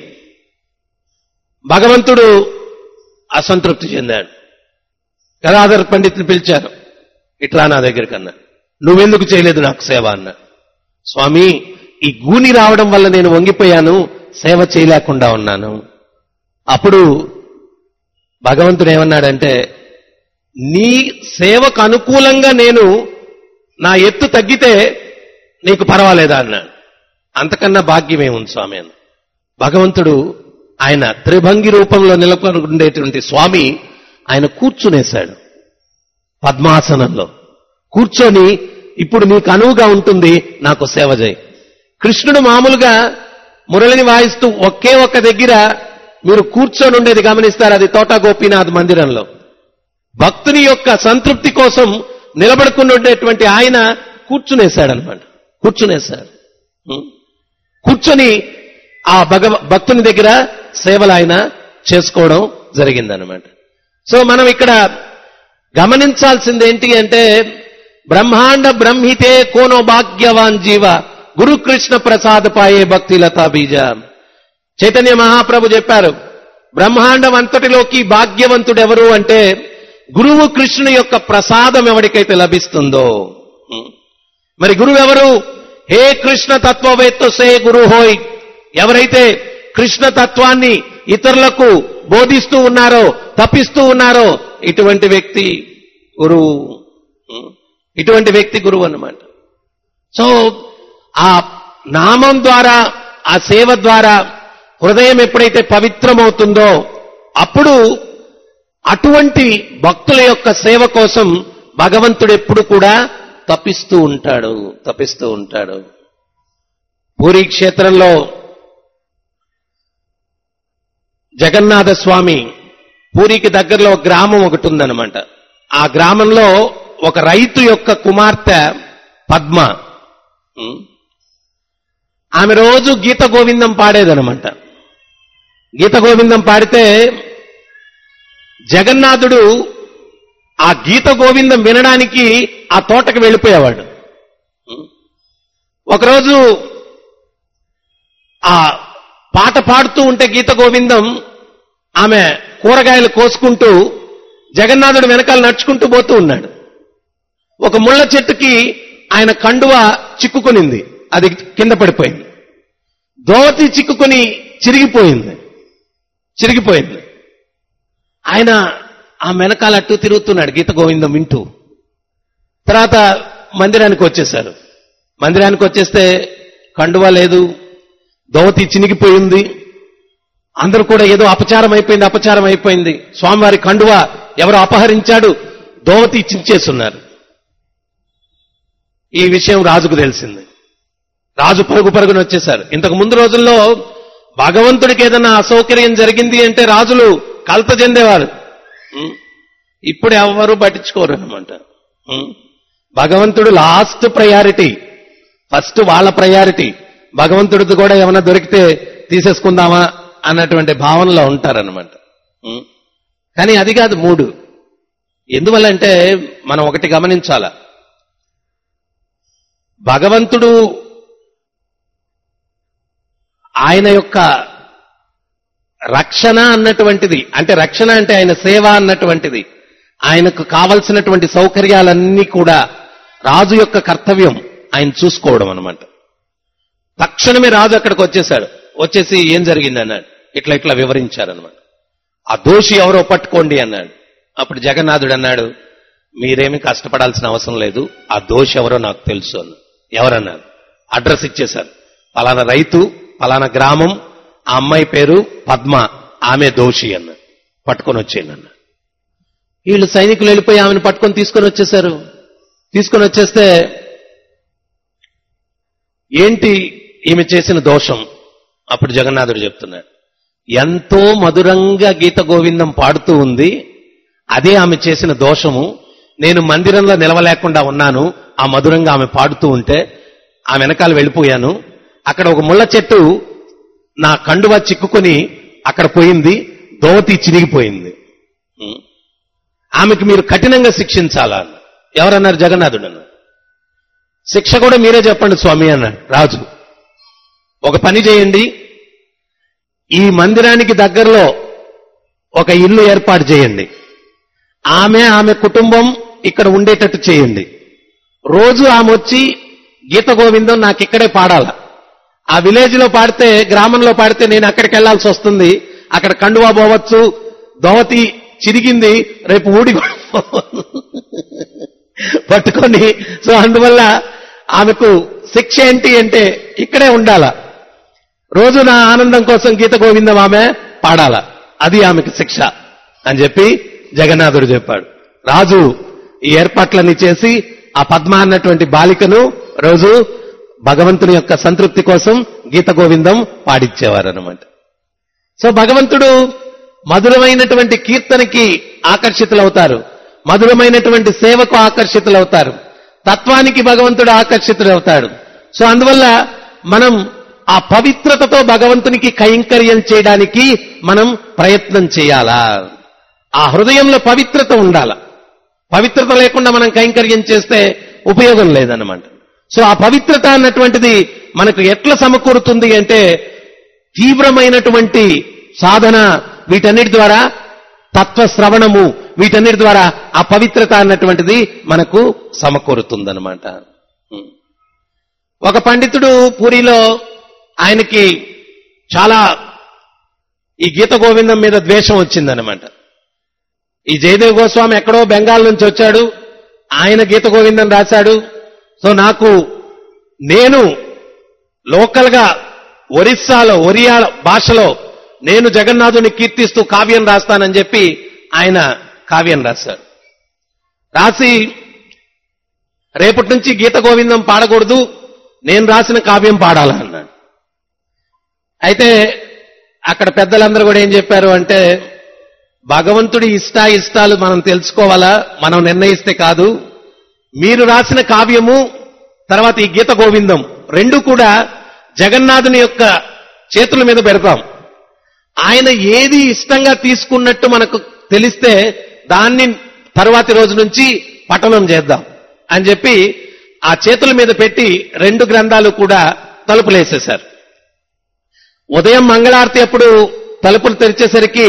భగవంతుడు అసంతృప్తి చెందాడు గదాధర్ పండితుని పిలిచారు ఇట్లా నా దగ్గరికి అన్నా నువ్వెందుకు చేయలేదు నాకు సేవ అన్నా స్వామి ఈ గూని రావడం వల్ల నేను వంగిపోయాను సేవ చేయలేకుండా ఉన్నాను అప్పుడు భగవంతుడు ఏమన్నాడంటే నీ సేవకు అనుకూలంగా నేను నా ఎత్తు తగ్గితే నీకు పర్వాలేదా అన్నాడు అంతకన్నా భాగ్యమేముంది స్వామి అని భగవంతుడు ఆయన త్రిభంగి రూపంలో నెలకొని ఉండేటువంటి స్వామి ఆయన కూర్చునేశాడు పద్మాసనంలో కూర్చొని ఇప్పుడు నీకు అనువుగా ఉంటుంది నాకు సేవ చేయి కృష్ణుడు మామూలుగా మురళిని వాయిస్తూ ఒకే ఒక్క దగ్గర మీరు కూర్చొని ఉండేది గమనిస్తారు అది తోటా గోపీనాథ్ మందిరంలో భక్తుని యొక్క సంతృప్తి కోసం నిలబడుకుని ఉండేటువంటి ఆయన కూర్చునేశాడనమాట కూర్చునేశాడు ఉం? కూర్చొని ఆ భగవ భక్తుని దగ్గర సేవలు ఆయన చేసుకోవడం జరిగిందనమాట సో మనం ఇక్కడ గమనించాల్సింది ఏంటి అంటే బ్రహ్మాండ బ్రహ్మితే కోనో భాగ్యవాన్ జీవ గురుకృష్ణ ప్రసాద్ పాయే భక్తి లతా బీజ చైతన్య మహాప్రభు చెప్పారు బ్రహ్మాండం అంతటిలోకి భాగ్యవంతుడెవరు అంటే గురువు కృష్ణుని యొక్క ప్రసాదం ఎవరికైతే లభిస్తుందో ఉం. మరి గురువు ఎవరు హే కృష్ణ తత్వవేత్త సే గురు హోయ్ ఎవరైతే కృష్ణ తత్వాన్ని ఇతరులకు బోధిస్తూ ఉన్నారో తప్పిస్తూ ఉన్నారో ఇటువంటి వ్యక్తి గురువు ఉం. ఇటువంటి వ్యక్తి గురువు అన్నమాట సో ఆ నామం ద్వారా ఆ సేవ ద్వారా హృదయం ఎప్పుడైతే పవిత్రమవుతుందో అప్పుడు అటువంటి భక్తుల యొక్క సేవ కోసం భగవంతుడు ఎప్పుడు కూడా తప్పిస్తూ ఉంటాడు తప్పిస్తూ ఉంటాడు పూరి క్షేత్రంలో జగన్నాథ స్వామి పూరికి దగ్గరలో ఒక గ్రామం ఒకటి ఉందన్నమాట ఆ గ్రామంలో ఒక రైతు యొక్క కుమార్తె పద్మ ఉం? ఆమె రోజు గీత గోవిందం పాడేదనమాట గీత గోవిందం పాడితే జగన్నాథుడు ఆ గీత గోవిందం వినడానికి ఆ తోటకు వెళ్ళిపోయేవాడు ఒకరోజు ఆ పాట పాడుతూ ఉంటే గీత గోవిందం ఆమె కూరగాయలు కోసుకుంటూ జగన్నాథుడు వెనకాల నడుచుకుంటూ పోతూ ఉన్నాడు ఒక ముళ్ళ చెట్టుకి ఆయన కండువ చిక్కుకునింది అది కింద పడిపోయింది దోవతి చిక్కుకొని చిరిగిపోయింది చిరిగిపోయింది ఆయన ఆ వెనకాల అట్టు తిరుగుతున్నాడు గీత గోవిందం వింటూ తర్వాత మందిరానికి వచ్చేశారు మందిరానికి వచ్చేస్తే కండువా లేదు దోవతి చినిగిపోయింది అందరూ కూడా ఏదో అపచారం అయిపోయింది అపచారం అయిపోయింది స్వామివారి కండువ ఎవరు అపహరించాడు దోవతి చించేస్తున్నారు ఈ విషయం రాజుకు తెలిసింది రాజు పరుగు పరుగున వచ్చేశారు ఇంతకు ముందు రోజుల్లో భగవంతుడికి ఏదైనా అసౌకర్యం జరిగింది అంటే రాజులు కలత చెందేవారు ఉం? ఇప్పుడు ఎవరు పట్టించుకోరు అనమాట భగవంతుడు లాస్ట్ ప్రయారిటీ ఫస్ట్ వాళ్ళ ప్రయారిటీ భగవంతుడిది కూడా ఏమైనా దొరికితే తీసేసుకుందామా అన్నటువంటి భావనలో ఉంటారనమాట ఉం. కానీ అది కాదు మూడు ఎందువల్లంటే మనం ఒకటి గమనించాల భగవంతుడు ఆయన యొక్క రక్షణ అన్నటువంటిది అంటే రక్షణ అంటే ఆయన సేవ అన్నటువంటిది ఆయనకు కావలసినటువంటి సౌకర్యాలన్నీ కూడా రాజు యొక్క కర్తవ్యం ఆయన చూసుకోవడం అనమాట తక్షణమే రాజు అక్కడికి వచ్చేశాడు వచ్చేసి ఏం జరిగింది అన్నాడు ఇట్లా ఇట్లా వివరించారనమాట ఆ దోషి ఎవరో పట్టుకోండి అన్నాడు అప్పుడు జగన్నాథుడు అన్నాడు మీరేమీ కష్టపడాల్సిన అవసరం లేదు ఆ దోషి ఎవరో నాకు తెలుసు అన్నాడు ఎవరన్నారు అడ్రస్ ఇచ్చేశారు పలానా రైతు పలానా గ్రామం ఆ అమ్మాయి పేరు పద్మ ఆమె దోషి అన్నాడు పట్టుకొని వచ్చేయండి అన్నాడు వీళ్ళు సైనికులు వెళ్ళిపోయి ఆమెను పట్టుకొని తీసుకొని వచ్చేశారు తీసుకొని వచ్చేస్తే ఏంటి ఈమె చేసిన దోషం అప్పుడు జగన్నాథుడు చెప్తున్నాడు ఎంతో మధురంగా గీత గోవిందం పాడుతూ ఉంది అదే ఆమె చేసిన దోషము నేను మందిరంలో నిలవలేకుండా ఉన్నాను ఆ మధురంగా ఆమె పాడుతూ ఉంటే ఆ వెనకాల వెళ్ళిపోయాను అక్కడ ఒక ముళ్ళ చెట్టు నా కండువ చిక్కుకొని అక్కడ పోయింది దోవతి చిరిగిపోయింది ఉం. ఆమెకు మీరు కఠినంగా శిక్షించాలా అన్న. ఎవరన్నారు జగన్నాథుడు అన్నారు శిక్ష కూడా మీరే చెప్పండి స్వామి అన్నాడు రాజు ఒక పని చేయండి ఈ మందిరానికి దగ్గరలో ఒక ఇల్లు ఏర్పాటు చేయండి ఆమె ఆమె కుటుంబం ఇక్కడ ఉండేటట్టు చేయండి రోజు ఆమె వచ్చి గీత గోవిందం నాకు ఇక్కడే పాడాల ఆ విలేజ్ లో పాడితే గ్రామంలో పాడితే నేను అక్కడికి వెళ్లాల్సి వస్తుంది అక్కడ కండువా పోవచ్చు దోవతి చిరిగింది రేపు ఊడి కూడా పట్టుకొని సో అందువల్ల ఆమెకు శిక్ష ఏంటి అంటే ఇక్కడే ఉండాల రోజు నా ఆనందం కోసం గీత గోవిందం ఆమె పాడాల అది ఆమెకు శిక్ష అని చెప్పి జగన్నాథుడు చెప్పాడు రాజు ఈ ఏర్పాట్లన్నీ చేసి ఆ పద్మ అన్నటువంటి బాలికను రోజు భగవంతుని యొక్క సంతృప్తి కోసం గీత గోవిందం పాడిచ్చేవారు అనమాట సో భగవంతుడు మధురమైనటువంటి కీర్తనకి ఆకర్షితులవుతారు మధురమైనటువంటి సేవకు ఆకర్షితులవుతారు తత్వానికి భగవంతుడు ఆకర్షితుడవుతాడు సో అందువల్ల మనం ఆ పవిత్రతతో భగవంతునికి కైంకర్యం చేయడానికి మనం ప్రయత్నం చేయాలా ఆ హృదయంలో పవిత్రత ఉండాల పవిత్రత లేకుండా మనం కైంకర్యం చేస్తే ఉపయోగం లేదన్నమాట సో ఆ పవిత్రత అన్నటువంటిది మనకు ఎట్లా సమకూరుతుంది అంటే తీవ్రమైనటువంటి సాధన వీటన్నిటి ద్వారా తత్వ శ్రవణము వీటన్నిటి ద్వారా ఆ పవిత్రత అన్నటువంటిది మనకు సమకూరుతుందన్నమాట ఉం. ఒక పండితుడు పూరిలో ఆయనకి చాలా ఈ గీత గోవిందం మీద ద్వేషం వచ్చిందనమాట ఈ జయదేవ్ గోస్వామి ఎక్కడో బెంగాల్ నుంచి వచ్చాడు ఆయన గీత గోవిందం రాశాడు సో నాకు నేను లోకల్ గా ఒరిస్సాలో ఒరియా భాషలో నేను జగన్నాథుని కీర్తిస్తూ కావ్యం రాస్తానని చెప్పి ఆయన కావ్యం రాశాడు రాసి రేపటి నుంచి గీత గోవిందం పాడకూడదు నేను రాసిన కావ్యం పాడాలా అన్నాడు అయితే అక్కడ పెద్దలందరూ కూడా ఏం చెప్పారు అంటే భగవంతుడి ఇష్ట ఇష్టాలు మనం తెలుసుకోవాలా మనం నిర్ణయిస్తే కాదు మీరు రాసిన కావ్యము తర్వాత ఈ గీత గోవిందం రెండు కూడా జగన్నాథుని యొక్క చేతుల మీద పెడతాం ఆయన ఏది ఇష్టంగా తీసుకున్నట్టు మనకు తెలిస్తే దాన్ని తరువాతి రోజు నుంచి పఠనం చేద్దాం అని చెప్పి ఆ చేతుల మీద పెట్టి రెండు గ్రంథాలు కూడా తలుపులేసేశారు ఉదయం మంగళారతి అప్పుడు తలుపులు తెరిచేసరికి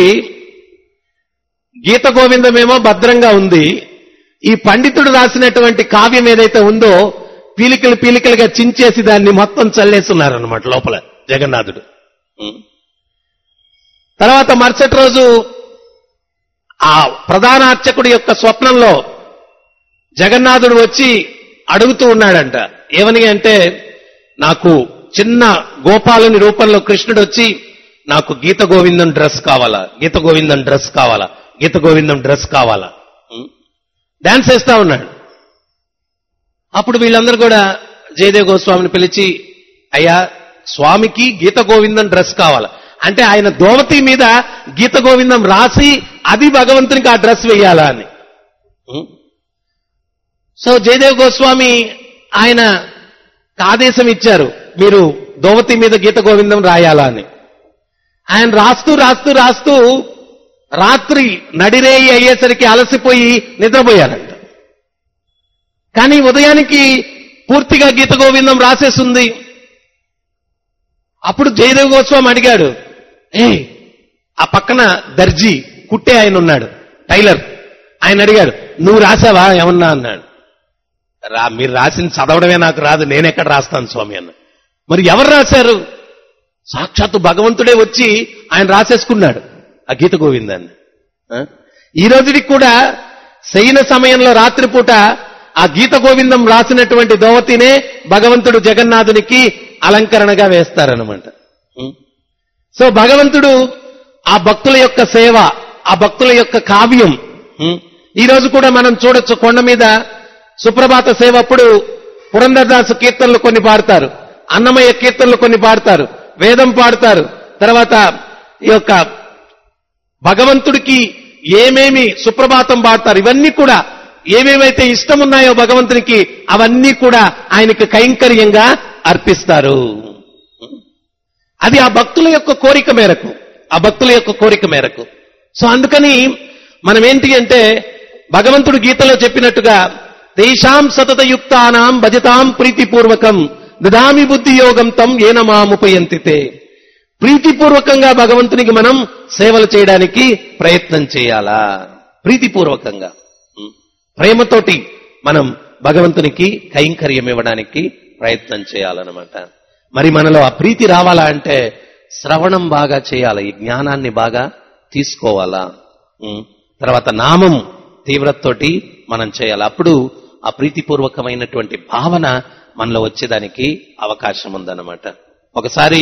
గీత గోవిందమేమో భద్రంగా ఉంది ఈ పండితుడు రాసినటువంటి కావ్యం ఏదైతే ఉందో పీలికలు పీలికలుగా చించేసి దాన్ని మొత్తం చల్లేస్తున్నారన్నమాట లోపల జగన్నాథుడు ఉం. తర్వాత మరుసటి రోజు ఆ ప్రధాన అర్చకుడి యొక్క స్వప్నంలో జగన్నాథుడు వచ్చి అడుగుతూ ఉన్నాడంట ఏమని అంటే నాకు చిన్న గోపాలుని రూపంలో కృష్ణుడు వచ్చి నాకు గీత గోవిందం డ్రెస్ కావాలా గీత గోవిందం డ్రెస్ కావాలా గీత గోవిందం డ్రెస్ కావాలా ఉం? డాన్స్ వేస్తా ఉన్నాడు అప్పుడు వీళ్ళందరూ కూడా జయదేవ్ గోస్వామిని పిలిచి అయ్యా స్వామికి గీత గోవిందం డ్రెస్ కావాలా అంటే ఆయన దోవతి మీద గీత గోవిందం రాసి అది భగవంతునికి ఆ డ్రెస్ వేయాలా అని ఉం? సో జయదేవ్ గోస్వామి ఆయన ఆదేశం ఇచ్చారు మీరు దోవతి మీద గీత గోవిందం రాయాలా అని ఆయన రాస్తూ రాస్తూ రాస్తూ రాత్రి నడిరేయి అయ్యేసరికి అలసిపోయి నిద్రపోయారంట కానీ ఉదయానికి పూర్తిగా గీత గోవిందం రాసేస్తుంది అప్పుడు జయదేవ్ గోస్వామి అడిగాడు ఏ ఆ పక్కన దర్జీ కుట్టే ఆయన ఉన్నాడు టైలర్ ఆయన అడిగాడు నువ్వు రాసావా ఏమన్నా అన్నాడు రా మీరు రాసింది చదవడమే నాకు రాదు నేనెక్కడ రాస్తాను స్వామి అన్న మరి ఎవరు రాశారు సాక్షాత్తు భగవంతుడే వచ్చి ఆయన రాసేసుకున్నాడు ఆ గీత గోవిందాన్ని ఆ? ఈ రోజుకి కూడా శయన సమయంలో రాత్రిపూట ఆ గీత గోవిందం రాసినటువంటి దోవతినే భగవంతుడు జగన్నాథునికి అలంకరణగా వేస్తారనమాట ఉం? సో భగవంతుడు ఆ భక్తుల యొక్క సేవ ఆ భక్తుల యొక్క కావ్యం ఉం? ఈ రోజు కూడా మనం చూడొచ్చు కొండ మీద సుప్రభాత సేవ అప్పుడు పురంధరదాసు కీర్తనలు కొన్ని పాడతారు అన్నమయ్య కీర్తనలు కొన్ని పాడతారు వేదం పాడతారు తర్వాత ఈ యొక్క భగవంతుడికి ఏమేమి సుప్రభాతం పాడతారు ఇవన్నీ కూడా ఏమేమైతే ఇష్టం ఉన్నాయో భగవంతునికి అవన్నీ కూడా ఆయనకి కైంకర్యంగా అర్పిస్తారు అది ఆ భక్తుల యొక్క కోరిక మేరకు ఆ భక్తుల యొక్క కోరిక మేరకు సో అందుకని మనం ఏంటి అంటే భగవంతుడు గీతలో చెప్పినట్టుగా దేశాం సతతయుక్తానాం భజతాం ప్రీతిపూర్వకం దదామి బుద్ధి యోగం తం ఏనమాముపయంతితే ప్రీతిపూర్వకంగా భగవంతునికి మనం సేవలు చేయడానికి ప్రయత్నం చేయాలా ప్రీతిపూర్వకంగా ఉం. ప్రేమతోటి మనం భగవంతునికి కైంకర్యం ఇవ్వడానికి ప్రయత్నం చేయాలన్నమాట మరి మనలో ఆ ప్రీతి రావాలా అంటే శ్రవణం బాగా చేయాలి ఈ జ్ఞానాన్ని బాగా తీసుకోవాలా ఉం. తర్వాత నామం తీవ్రతతోటి మనం చేయాలి అప్పుడు ఆ ప్రీతిపూర్వకమైనటువంటి భావన మనలో వచ్చేదానికి అవకాశం ఉందన్నమాట ఒకసారి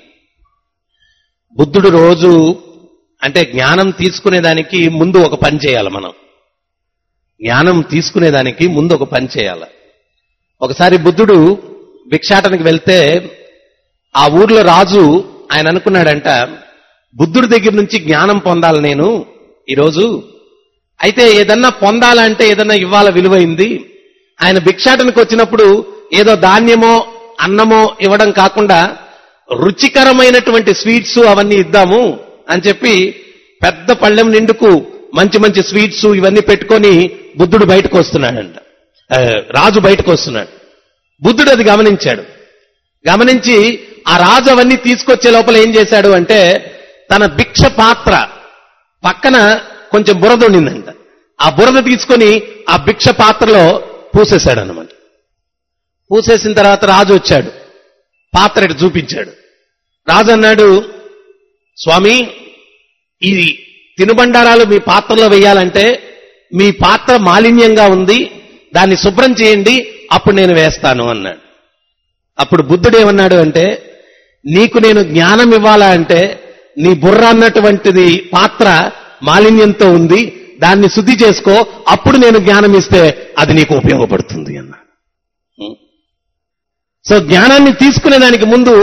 బుద్ధుడు రోజు అంటే జ్ఞానం తీసుకునేదానికి ముందు ఒక పని చేయాలి మనం జ్ఞానం తీసుకునేదానికి ముందు ఒక పని చేయాలి ఒకసారి బుద్ధుడు భిక్షాటనకి వెళ్తే ఆ ఊర్లో రాజు ఆయన అనుకున్నాడంట బుద్ధుడి దగ్గర నుంచి జ్ఞానం పొందాలి నేను ఈరోజు అయితే ఏదన్నా పొందాలంటే ఏదన్నా ఇవ్వాల విలువైంది ఆయన భిక్షాటనకు వచ్చినప్పుడు ఏదో ధాన్యమో అన్నమో ఇవ్వడం కాకుండా రుచికరమైనటువంటి స్వీట్స్ అవన్నీ ఇద్దాము అని చెప్పి పెద్ద పళ్ళెం నిండుకు మంచి మంచి స్వీట్స్ ఇవన్నీ పెట్టుకొని బుద్ధుడు బయటకు వస్తున్నాడంట ఆ, రాజు బయటకు వస్తున్నాడు బుద్ధుడు అది గమనించాడు గమనించి ఆ రాజు అవన్నీ తీసుకొచ్చే లోపల ఏం చేశాడు అంటే తన భిక్ష పాత్ర పక్కన కొంచెం బురద ఉండిందంట ఆ బురద తీసుకొని ఆ భిక్ష పాత్రలో పూసేశాడు అనమాట పూసేసిన తర్వాత రాజు వచ్చాడు పాత్ర ఇటు చూపించాడు రాజు అన్నాడు స్వామి ఈ తినుబండారాలు మీ పాత్రలో వేయాలంటే మీ పాత్ర మాలిన్యంగా ఉంది దాన్ని శుభ్రం చేయండి అప్పుడు నేను వేస్తాను అన్నాడు అప్పుడు బుద్ధుడు ఏమన్నాడు అంటే నీకు నేను జ్ఞానం ఇవ్వాలా అంటే నీ బుర్ర అన్నటువంటిది పాత్ర మాలిన్యంతో ఉంది దాన్ని శుద్ధి చేసుకో అప్పుడు నేను జ్ఞానం ఇస్తే అది నీకు ఉపయోగపడుతుంది అన్నాడు ఉం. సో జ్ఞానాన్ని తీసుకునే దానికి ముందు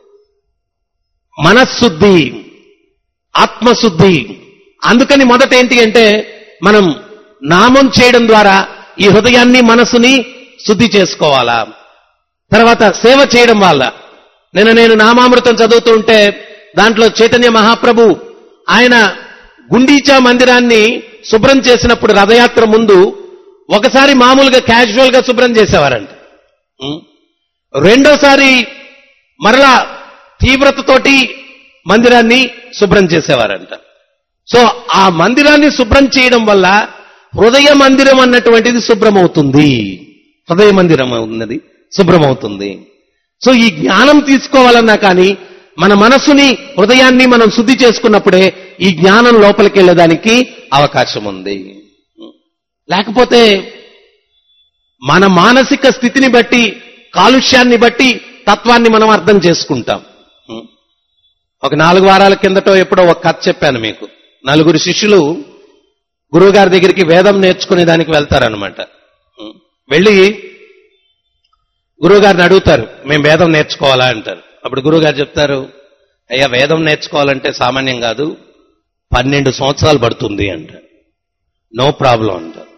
మనశుద్ధి ఆత్మశుద్ధి అందుకని మొదట ఏంటి అంటే మనం నామం చేయడం ద్వారా ఈ హృదయాన్ని మనసుని శుద్ధి చేసుకోవాలా తర్వాత సేవ చేయడం వల్ల నేను నేను నామామృతం చదువుతూ ఉంటే దాంట్లో చైతన్య మహాప్రభు ఆయన గుండీచా మందిరాన్ని శుభ్రం చేసినప్పుడు రథయాత్ర ముందు ఒకసారి మామూలుగా క్యాజువల్ గా శుభ్రం చేసేవారంట ఉం? రెండోసారి మరలా తీవ్రతతోటి మందిరాన్ని శుభ్రం చేసేవారంట సో ఆ మందిరాన్ని శుభ్రం చేయడం వల్ల హృదయ మందిరం అన్నటువంటిది శుభ్రమవుతుంది హృదయ మందిరం ఉన్నది శుభ్రమవుతుంది సో ఈ జ్ఞానం తీసుకోవాలన్నా కానీ మన మనసుని హృదయాన్ని మనం శుద్ధి చేసుకున్నప్పుడే ఈ జ్ఞానం లోపలికి వెళ్ళడానికి అవకాశం ఉంది లేకపోతే మన మానసిక స్థితిని బట్టి కాలుష్యాన్ని బట్టి తత్వాన్ని మనం అర్థం చేసుకుంటాం ఒక నాలుగు వారాల కిందటో ఎప్పుడో ఒక కథ చెప్పాను మీకు నలుగురు శిష్యులు గురువుగారి దగ్గరికి వేదం నేర్చుకునే దానికి వెళ్తారనమాట వెళ్ళి గురువుగారిని అడుగుతారు మేము వేదం నేర్చుకోవాలా అంటారు అప్పుడు గురువుగారు చెప్తారు అయ్యా వేదం నేర్చుకోవాలంటే సామాన్యం కాదు పన్నెండు సంవత్సరాలు పడుతుంది అంటారు నో ప్రాబ్లం అంటారు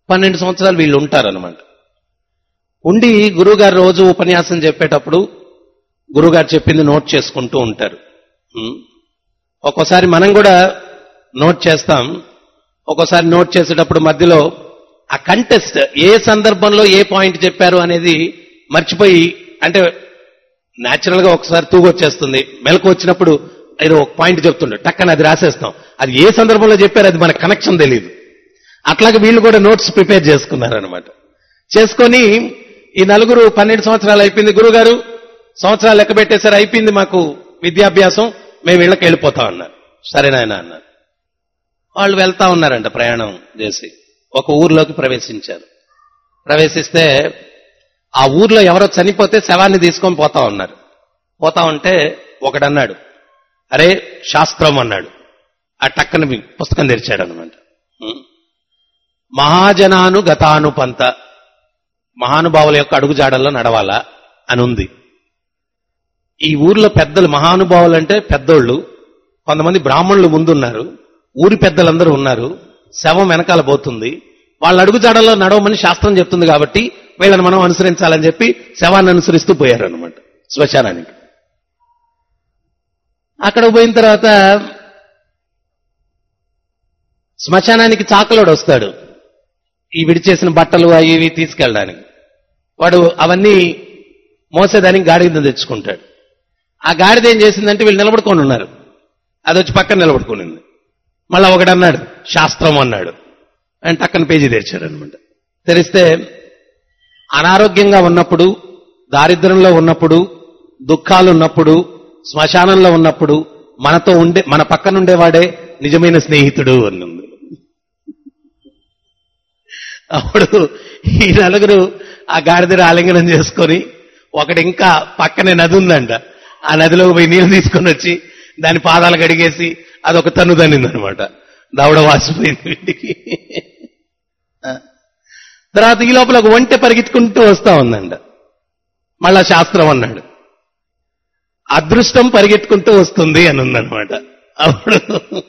పన్నెండు సంవత్సరాలు వీళ్ళు ఉంటారనమాట ఉండి గురువుగారు రోజు ఉపన్యాసం చెప్పేటప్పుడు గురువుగారు చెప్పింది నోట్ చేసుకుంటూ ఉంటారు ఉం. ఒక్కోసారి మనం కూడా నోట్ చేస్తాం ఒక్కోసారి నోట్ చేసేటప్పుడు మధ్యలో ఆ కంటెస్ట్ ఏ సందర్భంలో ఏ పాయింట్ చెప్పారు అనేది మర్చిపోయి అంటే న్యాచురల్ గా ఒకసారి తూగొచ్చేస్తుంది మెలకు వచ్చినప్పుడు ఏదో ఒక పాయింట్ చెప్తుండే టక్కన అది రాసేస్తాం అది ఏ సందర్భంలో చెప్పారు అది మన కనెక్షన్ తెలియదు అట్లాగే వీళ్ళు కూడా నోట్స్ ప్రిపేర్ చేసుకున్నారనమాట చేసుకొని ఈ నలుగురు పన్నెండు సంవత్సరాలు అయిపోయింది గురుగారు సంవత్సరాలు లెక్క పెట్టేసరి అయిపోయింది మాకు విద్యాభ్యాసం మేము ఇళ్ళకి వెళ్ళిపోతాం అన్నారు సరేనాయన అన్నారు వాళ్ళు వెళ్తా ఉన్నారంట ప్రయాణం చేసి ఒక ఊర్లోకి ప్రవేశించారు ప్రవేశిస్తే ఆ ఊర్లో ఎవరో చనిపోతే శవాన్ని తీసుకొని పోతా ఉన్నారు పోతా ఉంటే ఒకడన్నాడు అరే శాస్త్రం అన్నాడు ఆ టక్కన వి- పుస్తకం తెరిచాడు అనమాట మహాజనాను గతానుపంత మహానుభావుల యొక్క అడుగుజాడల్లో నడవాలా అని ఉంది ఈ ఊర్లో పెద్దలు మహానుభావులు అంటే పెద్దోళ్ళు కొంతమంది బ్రాహ్మణులు ముందున్నారు ఊరి పెద్దలందరూ ఉన్నారు శవం వెనకాల పోతుంది వాళ్ళ అడుగుజాడల్లో నడవమని శాస్త్రం చెప్తుంది కాబట్టి వీళ్ళని మనం అనుసరించాలని చెప్పి శవాన్ని అనుసరిస్తూ పోయారు అనమాట శ్మశానానికి అక్కడ పోయిన తర్వాత శ్మశానానికి చాకలోడు వస్తాడు ఈ విడిచేసిన బట్టలు అవి ఇవి తీసుకెళ్ళడానికి వాడు అవన్నీ మోసేదానికి గాడిద తెచ్చుకుంటాడు ఆ గాడిద ఏం చేసిందంటే వీళ్ళు నిలబడుకొని ఉన్నారు అది వచ్చి పక్కన నిలబడుకునింది మళ్ళా ఒకడు అన్నాడు శాస్త్రం అన్నాడు ఆయన టక్కన పేజీ తెరిచాడు అనమాట తెరిస్తే అనారోగ్యంగా ఉన్నప్పుడు దారిద్ర్యంలో ఉన్నప్పుడు దుఃఖాలు ఉన్నప్పుడు శ్మశానంలో ఉన్నప్పుడు మనతో ఉండే మన పక్కన ఉండేవాడే నిజమైన స్నేహితుడు అన్నది అప్పుడు ఈ నలుగురు ఆ గాడిద ఆలింగనం చేసుకొని ఒకటి ఇంకా పక్కనే నది ఉందంట ఆ నదిలోకి పోయి నీళ్లు తీసుకొని వచ్చి దాని పాదాలు కడిగేసి అదొక తన్ను తన్నిందనమాట దవడ వాసిపోయింది వీటికి ఆ. తర్వాత ఈ లోపల ఒక ఒంటె పరిగెత్తుకుంటూ వస్తా ఉందంట మళ్ళా శాస్త్రం అన్నాడు అదృష్టం పరిగెత్తుకుంటూ వస్తుంది అని ఉందన్నమాట అప్పుడు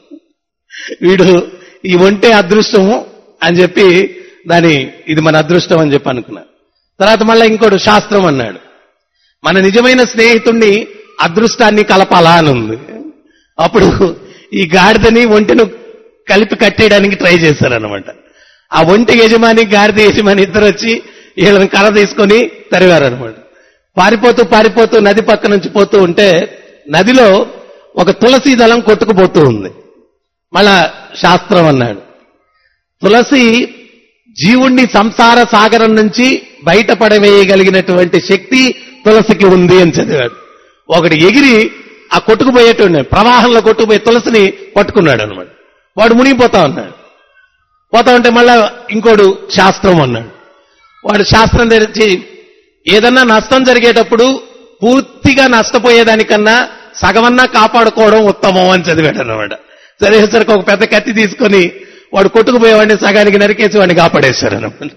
వీడు ఈ ఒంటే అదృష్టము అని చెప్పి దాని ఇది మన అదృష్టం అని చెప్పి అనుకున్నా తర్వాత మళ్ళీ ఇంకోడు శాస్త్రం అన్నాడు మన నిజమైన స్నేహితుణ్ణి అదృష్టాన్ని కలపాలా అని ఉంది అప్పుడు ఈ గాడిదని ఒంటెను కలిపి కట్టేయడానికి ట్రై చేశారనమాట ఆ ఒంటి యజమాని గాడిద యజమాని ఇద్దరు వచ్చి వీళ్ళని కర్ర తీసుకొని తరివారనమాట పారిపోతూ పారిపోతూ నది పక్క నుంచి పోతూ ఉంటే నదిలో ఒక తులసి దళం కొట్టుకుపోతూ ఉంది మళ్ళా శాస్త్రం అన్నాడు తులసి జీవుణ్ణి సంసార సాగరం నుంచి బయటపడవేయగలిగినటువంటి శక్తి తులసికి ఉంది అని చదివాడు ఒకడు ఎగిరి ఆ కొట్టుకుపోయేటువంటి ప్రవాహంలో కొట్టుకుపోయే తులసిని పట్టుకున్నాడు అనమాట వాడు మునిగిపోతా ఉన్నాడు పోతా ఉంటే మళ్ళా ఇంకోడు శాస్త్రం అన్నాడు వాడు శాస్త్రం తెరిచి ఏదన్నా నష్టం జరిగేటప్పుడు పూర్తిగా నష్టపోయేదానికన్నా సగమన్నా కాపాడుకోవడం ఉత్తమం అని చదివాడు అనమాట చదివేసరికి ఒక పెద్ద కత్తి తీసుకొని వాడు కొట్టుకుపోయేవాడిని సగానికి నరికేసి వాడిని కాపాడేశారు అనమాట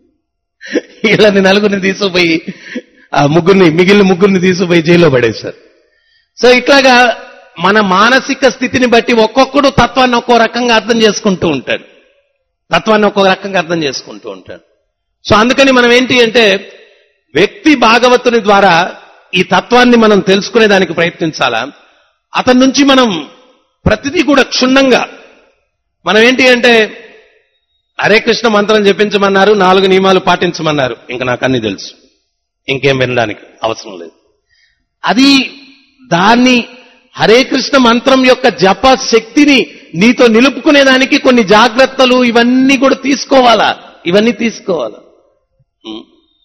వీళ్ళని నలుగురిని తీసుకుపోయి ఆ ముగ్గురిని మిగిలిన ముగ్గురిని తీసుకుపోయి జైల్లో పడేశారు సో ఇట్లాగా మన మానసిక స్థితిని బట్టి ఒక్కొక్కడు తత్వాన్ని ఒక్కో రకంగా అర్థం చేసుకుంటూ ఉంటాడు తత్వాన్ని ఒక్కో రకంగా అర్థం చేసుకుంటూ ఉంటాడు సో అందుకని మనం ఏంటి అంటే వ్యక్తి భాగవతుని ద్వారా ఈ తత్వాన్ని మనం తెలుసుకునే దానికి ప్రయత్నించాలా అతని నుంచి మనం ప్రతిదీ కూడా క్షుణ్ణంగా మనం ఏంటి అంటే హరే కృష్ణ మంత్రం జపించమన్నారు నాలుగు నియమాలు పాటించమన్నారు ఇంకా నాకు అన్ని తెలుసు ఇంకేం వినడానికి అవసరం లేదు అది దాన్ని హరే కృష్ణ మంత్రం యొక్క జప శక్తిని నీతో నిలుపుకునేదానికి కొన్ని జాగ్రత్తలు ఇవన్నీ కూడా తీసుకోవాలా ఇవన్నీ తీసుకోవాలా ఉం.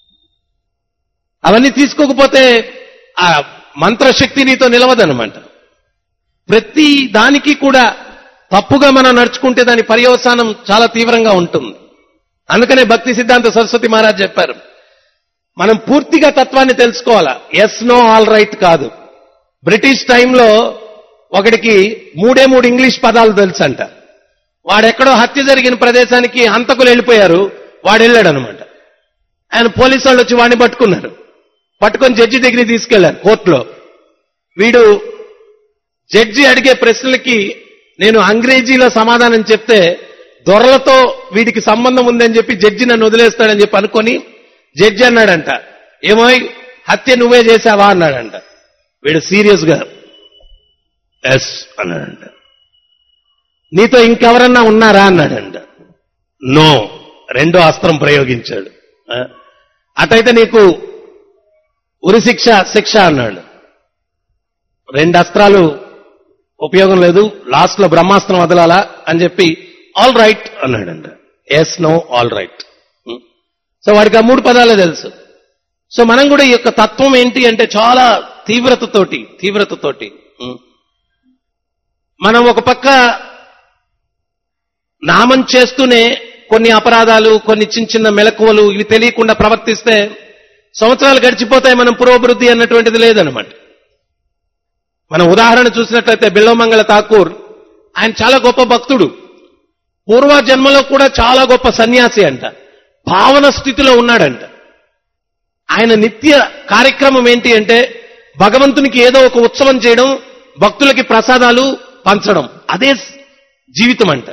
అవన్నీ తీసుకోకపోతే ఆ మంత్రశక్తి నీతో నిలవదనమాట ప్రతి దానికి కూడా తప్పుగా మనం నడుచుకుంటే దాని పర్యవసానం చాలా తీవ్రంగా ఉంటుంది అందుకనే భక్తి సిద్ధాంత సరస్వతి మహారాజ్ చెప్పారు మనం పూర్తిగా తత్వాన్ని తెలుసుకోవాలా ఎస్ నో ఆల్ రైట్ కాదు బ్రిటిష్ టైంలో ఒకడికి మూడే మూడు ఇంగ్లీష్ పదాలు తెలుసంట వాడెక్కడో హత్య జరిగిన ప్రదేశానికి హంతకులు వెళ్ళిపోయారు వాడు వెళ్ళాడు అనమాట ఆయన పోలీసు వాళ్ళు వచ్చి వాడిని పట్టుకున్నారు పట్టుకొని జడ్జి దగ్గరికి తీసుకెళ్లారు కోర్టులో వీడు జడ్జి అడిగే ప్రశ్నలకి నేను అంగ్రేజీలో సమాధానం చెప్తే దొరలతో వీడికి సంబంధం ఉందని చెప్పి జడ్జి నన్ను వదిలేస్తాడని చెప్పి అనుకొని జడ్జి అన్నాడంట ఏమో హత్య నువ్వే చేశావా అన్నాడంట వీడు సీరియస్ గా ఎస్ అన్నాడంట నీతో ఇంకెవరన్నా ఉన్నారా అన్నాడంట నో రెండో అస్త్రం ప్రయోగించాడు ఆ? అటైతే నీకు ఉరి శిక్ష శిక్ష అన్నాడు రెండు అస్త్రాలు ఉపయోగం లేదు లాస్ట్ లో బ్రహ్మాస్త్రం వదలాలా అని చెప్పి ఆల్ రైట్ అన్నాడంట yes no all right so వాడికి ఆ మూడు పదాలే తెలుసు సో మనం కూడా ఈ యొక్క తత్వం ఏంటి అంటే చాలా తీవ్రతతోటి తీవ్రతతోటి ఉం. మనం ఒక పక్క నామం చేస్తూనే కొన్ని అపరాధాలు కొన్ని చిన్న చిన్న మెలకువలు ఇవి తెలియకుండా ప్రవర్తిస్తే సంవత్సరాలు గడిచిపోతాయి మనం పురోభివృద్ధి అన్నటువంటిది లేదనమాట మనం ఉదాహరణ చూసినట్లయితే బిల్లమంగళ ఠాకూర్ ఆయన చాలా గొప్ప భక్తుడు పూర్వ జన్మలో కూడా చాలా గొప్ప సన్యాసి అంట భావన స్థితిలో ఉన్నాడంట ఆయన నిత్య కార్యక్రమం ఏంటి అంటే భగవంతునికి ఏదో ఒక ఉత్సవం చేయడం భక్తులకి ప్రసాదాలు పంచడం అదే జీవితం అంట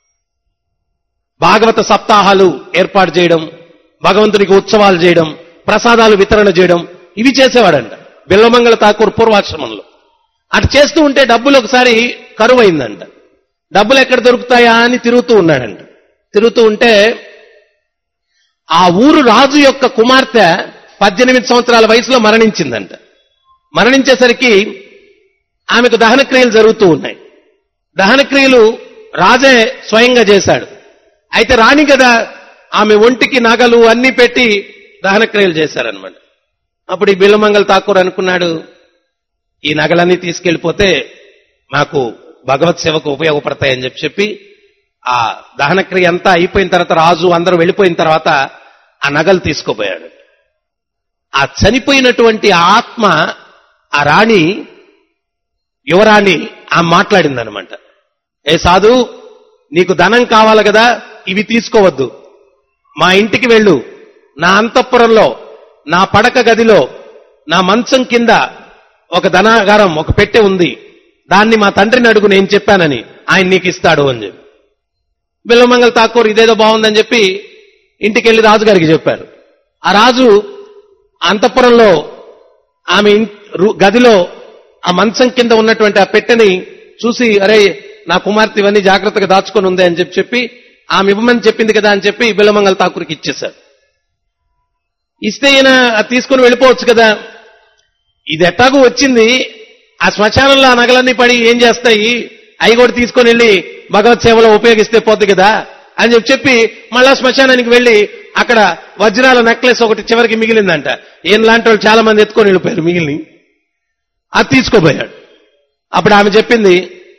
భాగవత సప్తాహాలు ఏర్పాటు చేయడం భగవంతునికి ఉత్సవాలు చేయడం ప్రసాదాలు వితరణ చేయడం ఇవి చేసేవాడంట బిల్లమంగళ ఠాకూర్ పూర్వాశ్రమంలో అటు చేస్తూ ఉంటే డబ్బులు ఒకసారి కరువు అయిందంట డబ్బులు ఎక్కడ దొరుకుతాయా అని తిరుగుతూ ఉన్నాడంట తిరుగుతూ ఉంటే ఆ ఊరు రాజు యొక్క కుమార్తె పద్దెనిమిది సంవత్సరాల వయసులో మరణించిందంట మరణించేసరికి ఆమెకు దహన క్రియలు జరుగుతూ ఉన్నాయి దహన క్రియలు రాజే స్వయంగా చేశాడు అయితే రాణి కదా ఆమె ఒంటికి నగలు అన్ని పెట్టి దహన క్రియలు చేశారనమాట అప్పుడు ఈ బిల్లమంగళ ఠాకూర్ అనుకున్నాడు ఈ నగలన్నీ తీసుకెళ్లిపోతే నాకు భగవత్ సేవకు ఉపయోగపడతాయని చెప్పి చెప్పి ఆ దహనక్రియ అంతా అయిపోయిన తర్వాత రాజు అందరూ వెళ్ళిపోయిన తర్వాత ఆ నగలు తీసుకుపోయాడు ఆ చనిపోయినటువంటి ఆత్మ ఆ రాణి యువరాణి ఆ మాట్లాడిందనమాట ఏ సాధు నీకు ధనం కావాలి కదా ఇవి తీసుకోవద్దు మా ఇంటికి వెళ్ళు నా అంతఃపురంలో నా పడక గదిలో నా మంచం కింద ఒక ధనాగారం ఒక పెట్టె ఉంది దాన్ని మా తండ్రిని అడుగు నేను చెప్పానని ఆయన నీకు ఇస్తాడు అని చెప్పి బిల్లమంగళ ఠాకూర్ ఇదేదో బాగుందని చెప్పి ఇంటికి వెళ్లి రాజుగారికి చెప్పారు ఆ రాజు అంతఃపురంలో ఆమె ఇన్- రు- గదిలో ఆ మంచం కింద ఉన్నటువంటి ఆ పెట్టెని చూసి అరే నా కుమార్తె ఇవన్నీ జాగ్రత్తగా దాచుకొని ఉంది అని చెప్పి చెప్పి ఆమె ఇవ్వమని చెప్పింది కదా అని చెప్పి బిల్లమంగళ ఠాకూర్కి ఇచ్చేశారు ఇస్తే ఈయన అది తీసుకుని వెళ్ళిపోవచ్చు కదా ఇది ఎట్టాగూ వచ్చింది ఆ శ్మశానంలో ఆ నగలన్నీ పడి ఏం చేస్తాయి అవి కూడా తీసుకొని వెళ్ళి భగవత్ సేవలో ఉపయోగిస్తే పోద్ది కదా అని చెప్పి చెప్పి మళ్ళా శ్మశానానికి వెళ్ళి అక్కడ వజ్రాల నెక్లెస్ ఒకటి చివరికి మిగిలిందంట ఏం లాంటి వాళ్ళు చాలా మంది ఎత్తుకొని వెళ్ళిపోయారు మిగిలిని అది తీసుకోపోయాడు అప్పుడు ఆమె చెప్పింది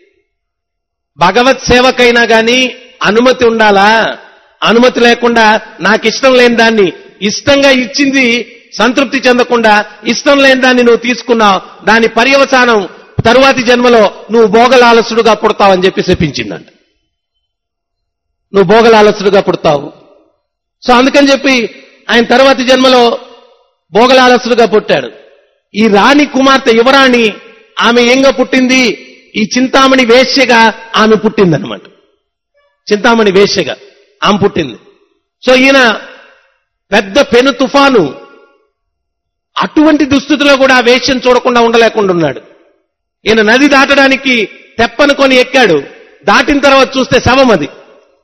భగవత్ సేవకైనా గాని అనుమతి ఉండాలా అనుమతి లేకుండా నాకు ఇష్టం లేని దాన్ని ఇష్టంగా ఇచ్చింది సంతృప్తి చెందకుండా ఇష్టం లేని దాన్ని నువ్వు తీసుకున్నావు దాని పర్యవసానం తరువాతి జన్మలో నువ్వు భోగలాలసుడుగా పుడతావని చెప్పి శపించిందంట నువ్వు భోగలాలసుడుగా పుడతావు సో అందుకని చెప్పి ఆయన తర్వాతి జన్మలో భోగలాలసుడుగా పుట్టాడు ఈ రాణి కుమార్తె యువరాణి ఆమె ఏంగా పుట్టింది ఈ చింతామణి వేశ్యగా ఆమె పుట్టిందనమాట చింతామణి వేశ్యగా ఆమె పుట్టింది సో ఈయన పెద్ద పెను తుఫాను అటువంటి దుస్థితిలో కూడా ఆ వేశ్యం చూడకుండా ఉండలేకుండా ఉన్నాడు ఈయన నది దాటడానికి తెప్పనుకొని ఎక్కాడు దాటిన తర్వాత చూస్తే శవం అది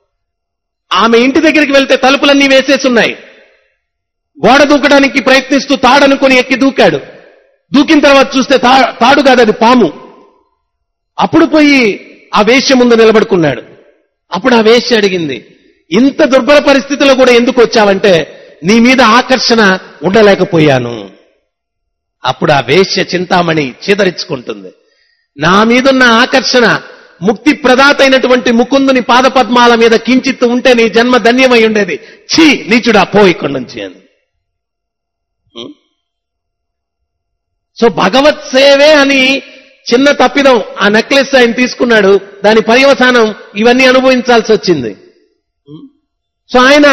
ఆమె ఇంటి దగ్గరికి వెళ్తే తలుపులన్నీ వేసేసున్నాయి గోడ దూకడానికి ప్రయత్నిస్తూ తాడనుకొని ఎక్కి దూకాడు దూకిన తర్వాత చూస్తే తా- తాడు కాదు అది పాము అప్పుడు పోయి ఆ వేశ్య ముందు నిలబడుకున్నాడు అప్పుడు ఆ వేశ్య అడిగింది ఇంత దుర్భర పరిస్థితిలో కూడా ఎందుకు వచ్చావంటే నీ మీద ఆకర్షణ ఉండలేకపోయాను అప్పుడు ఆ వేశ్య చింతామణి చీదరించుకుంటుంది నా మీదున్న ఆకర్షణ ముక్తి ప్రదాత అయినటువంటి ముకుందుని పాదపద్మాల మీద కించిత్తు ఉంటే నీ జన్మ ధన్యమై ఉండేది ఛీ నీచుడా పో ఇక్కడి నుంచి అని హ్మ్? సో భగవత్ సేవే అని చిన్న తప్పిదం ఆ నెక్లెస్ ఆయన తీసుకున్నాడు దాని పర్యవసానం ఇవన్నీ అనుభవించాల్సి వచ్చింది హ్మ్? సో ఆయన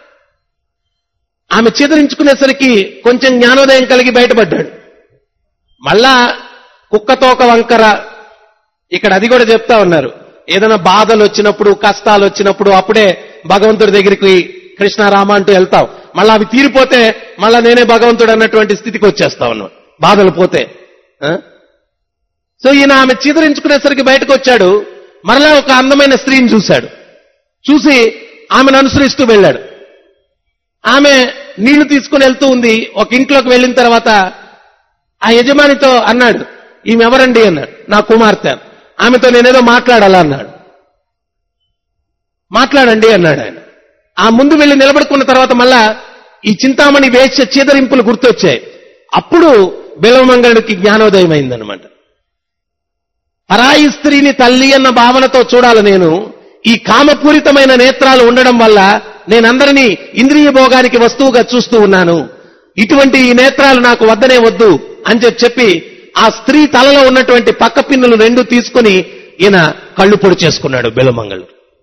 ఆమె చిదరించుకునేసరికి కొంచెం జ్ఞానోదయం కలిగి బయటపడ్డాడు మళ్ళా కుక్కతోక వంకర ఇక్కడ అది కూడా చెప్తా ఉన్నారు ఏదైనా బాధలు వచ్చినప్పుడు కష్టాలు వచ్చినప్పుడు అప్పుడే భగవంతుడి దగ్గరికి కృష్ణ రామ అంటూ వెళ్తావు మళ్ళీ అవి తీరిపోతే మళ్ళా నేనే భగవంతుడు అన్నటువంటి స్థితికి వచ్చేస్తావు అన్నమాట. బాధలు పోతే ఆ? సో ఈయన ఆమె చీదరించుకునేసరికి బయటకు వచ్చాడు మరలా ఒక అందమైన స్త్రీని చూశాడు చూసి ఆమెను అనుసరిస్తూ వెళ్ళాడు ఆమె నీళ్లు తీసుకుని వెళ్తూ ఉంది ఒక ఇంట్లోకి వెళ్ళిన తర్వాత ఆ యజమానితో అన్నాడు ఈమె ఎవరండి అన్నాడు నా కుమార్తె ఆమెతో నేనేదో మాట్లాడాలా అన్నాడు మాట్లాడండి అన్నాడు ఆయన ఆ ముందు వెళ్ళి నిలబడుకున్న తర్వాత మళ్ళా ఈ చింతామణి వేశ్య చీదరింపులు గుర్తొచ్చాయి అప్పుడు బిలవమంగళుడికి జ్ఞానోదయం అయిందనమాట పరాయి స్త్రీని తల్లి అన్న భావనతో చూడాలి నేను ఈ కామపూరితమైన నేత్రాలు ఉండడం వల్ల నేనందరినీ ఇంద్రియ భోగానికి వస్తువుగా చూస్తూ ఉన్నాను ఇటువంటి ఈ నేత్రాలు నాకు వద్దనే వద్దు అని చెప్పి చెప్పి ఆ స్త్రీ తలలో ఉన్నటువంటి పక్క పిన్నులు రెండు తీసుకుని ఈయన కళ్ళు పొడి చేసుకున్నాడు బెలమంగళు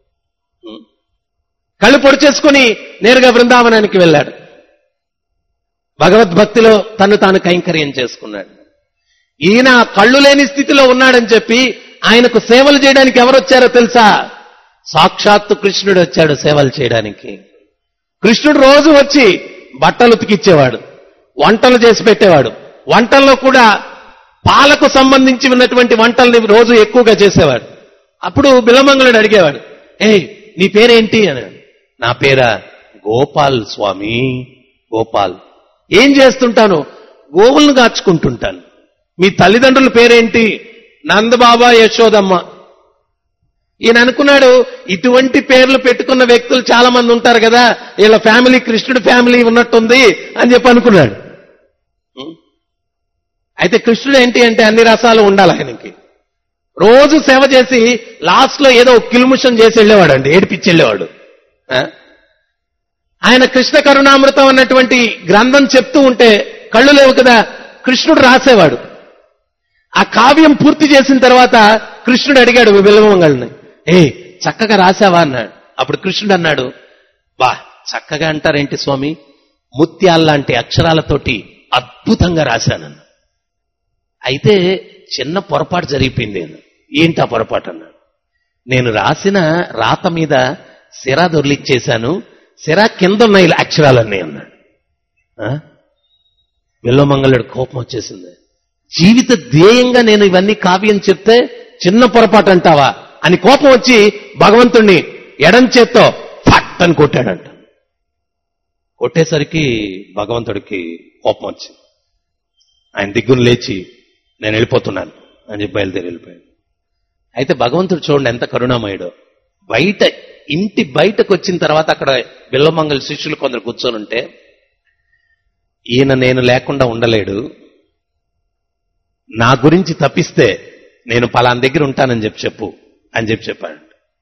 కళ్ళు పొడి చేసుకుని నేరుగా బృందావనానికి వెళ్ళాడు భగవద్భక్తిలో తను తాను కైంకర్యం చేసుకున్నాడు ఈయన కళ్ళు లేని స్థితిలో ఉన్నాడని చెప్పి ఆయనకు సేవలు చేయడానికి ఎవరు వచ్చారో తెలుసా సాక్షాత్తు కృష్ణుడు వచ్చాడు సేవలు చేయడానికి కృష్ణుడు రోజు వచ్చి బట్టలు ఉతికిచ్చేవాడు వంటలు చేసి పెట్టేవాడు వంటల్లో కూడా పాలకు సంబంధించి ఉన్నటువంటి వంటల్ని రోజు ఎక్కువగా చేసేవాడు అప్పుడు బిలమంగళుడు అడిగేవాడు ఏయ్ నీ పేరేంటి అని నా పేరా గోపాల్ స్వామి గోపాల్ ఏం చేస్తుంటాను గోవులను కాచుకుంటుంటాను మీ తల్లిదండ్రుల పేరేంటి నందబాబా యశోదమ్మ ఈయన అనుకున్నాడు ఇటువంటి పేర్లు పెట్టుకున్న వ్యక్తులు చాలా మంది ఉంటారు కదా వీళ్ళ ఫ్యామిలీ కృష్ణుడి ఫ్యామిలీ ఉన్నట్టుంది అని చెప్పి అనుకున్నాడు అయితే కృష్ణుడు ఏంటి అంటే అన్ని రసాలు ఉండాలి ఆయనకి రోజు సేవ చేసి లాస్ట్ లో ఏదో కిల్ముషం చేసి వెళ్ళేవాడు అండి ఏడిపిచ్చి వెళ్ళేవాడు ఆ? ఆయన కృష్ణ కరుణామృతం అన్నటువంటి గ్రంథం చెప్తూ ఉంటే కళ్ళు లేవు కదా కృష్ణుడు రాసేవాడు ఆ కావ్యం పూర్తి చేసిన తర్వాత కృష్ణుడు అడిగాడు విలమంగళని ఏ చక్కగా రాసావా అన్నాడు అప్పుడు కృష్ణుడు అన్నాడు బా చక్కగా అంటారేంటి స్వామి ముత్యాల్లాంటి అక్షరాలతోటి అద్భుతంగా రాశానన్న అయితే చిన్న పొరపాటు జరిగిపోయింది నేను ఏంటి ఆ పొరపాటు అన్నాడు నేను రాసిన రాత మీద సిరా దొర్లిచ్చేశాను సిరా కింద ఉన్నాయి ఇలా అక్షరాలన్నీ అన్నాడు ఆ? విల్వమంగళుడు కోపం వచ్చేసింది జీవిత ధ్యేయంగా నేను ఇవన్నీ కావ్యం చెప్తే చిన్న పొరపాటు అంటావా అని కోపం వచ్చి భగవంతుణ్ణి ఎడం చేత్తో ఫట్ అని కొట్టాడంట కొట్టేసరికి భగవంతుడికి కోపం వచ్చింది ఆయన దిగ్గును లేచి నేను వెళ్ళిపోతున్నాను అని చెప్పి బయలుదేరి వెళ్ళిపోయాడు అయితే భగవంతుడు చూడండి ఎంత కరుణామయుడో బయట ఇంటి బయటకు వచ్చిన తర్వాత అక్కడ బిల్లమంగళ శిష్యులు కొందరు కూర్చొని ఉంటే ఈయన నేను లేకుండా ఉండలేడు నా గురించి తప్పిస్తే నేను పలానా దగ్గర ఉంటానని చెప్పి చెప్పు అని చెప్పి చెప్పాడు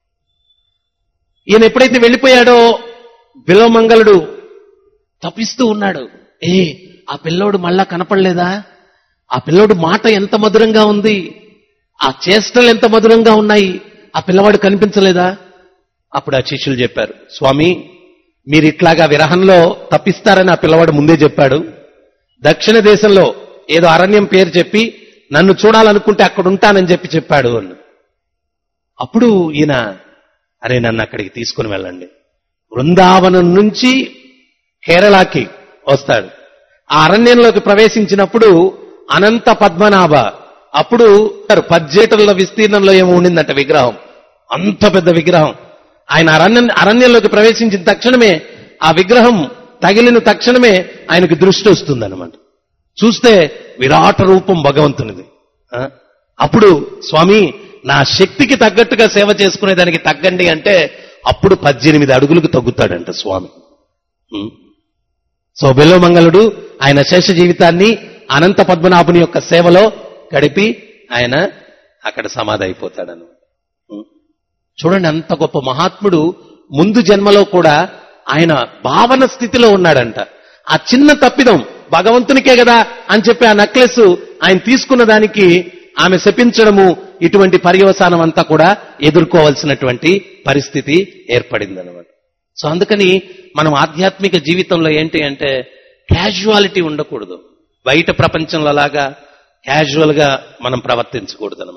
ఈయన ఎప్పుడైతే వెళ్ళిపోయాడో బిలవమంగళుడు తప్పిస్తూ ఉన్నాడు ఏ ఆ పిల్లోడు మళ్ళా కనపడలేదా ఆ పిల్లోడు మాట ఎంత మధురంగా ఉంది ఆ చేష్టలు ఎంత మధురంగా ఉన్నాయి ఆ పిల్లవాడు కనిపించలేదా అప్పుడు ఆ శిష్యులు చెప్పారు స్వామి మీరు ఇట్లాగా విరహంలో తప్పిస్తారని ఆ పిల్లవాడు ముందే చెప్పాడు దక్షిణ దేశంలో ఏదో అరణ్యం పేరు చెప్పి నన్ను చూడాలనుకుంటే అక్కడ ఉంటానని చెప్పి చెప్పాడు అని అప్పుడు ఈయన అరే నన్ను అక్కడికి తీసుకుని వెళ్ళండి బృందావనం నుంచి కేరళకి వస్తాడు ఆ అరణ్యంలోకి ప్రవేశించినప్పుడు అనంత పద్మనాభ అప్పుడు పద్జేటల విస్తీర్ణంలో ఏమో ఉండిందంట విగ్రహం అంత పెద్ద విగ్రహం ఆయన అరణ్యం అరణ్యంలోకి ప్రవేశించిన తక్షణమే ఆ విగ్రహం తగిలిన తక్షణమే ఆయనకు దృష్టి వస్తుందన్నమాట చూస్తే విరాట రూపం భగవంతునిది ఆ? అప్పుడు స్వామి నా శక్తికి తగ్గట్టుగా సేవ చేసుకునేదానికి తగ్గండి అంటే అప్పుడు పద్దెనిమిది అడుగులకు తగ్గుతాడంట స్వామి ఉం. సో బెల్లమంగళుడు ఆయన శేష జీవితాన్ని అనంత పద్మనాభుని యొక్క సేవలో గడిపి ఆయన అక్కడ సమాధి అయిపోతాడను ఉం. చూడండి అంత గొప్ప మహాత్ముడు ముందు జన్మలో కూడా ఆయన భావన స్థితిలో ఉన్నాడంట ఆ చిన్న తప్పిదం భగవంతునికే కదా అని చెప్పి ఆ నెక్లెస్ ఆయన తీసుకున్న దానికి ఆమె శపించడము ఇటువంటి పర్యవసానం అంతా కూడా ఎదుర్కోవాల్సినటువంటి పరిస్థితి ఏర్పడిందనమాట సో అందుకని మనం ఆధ్యాత్మిక జీవితంలో ఏంటి అంటే క్యాజువాలిటీ ఉండకూడదు బయట ప్రపంచంలో లాగా క్యాజువల్ గా మనం ప్రవర్తించకూడదు అనమాట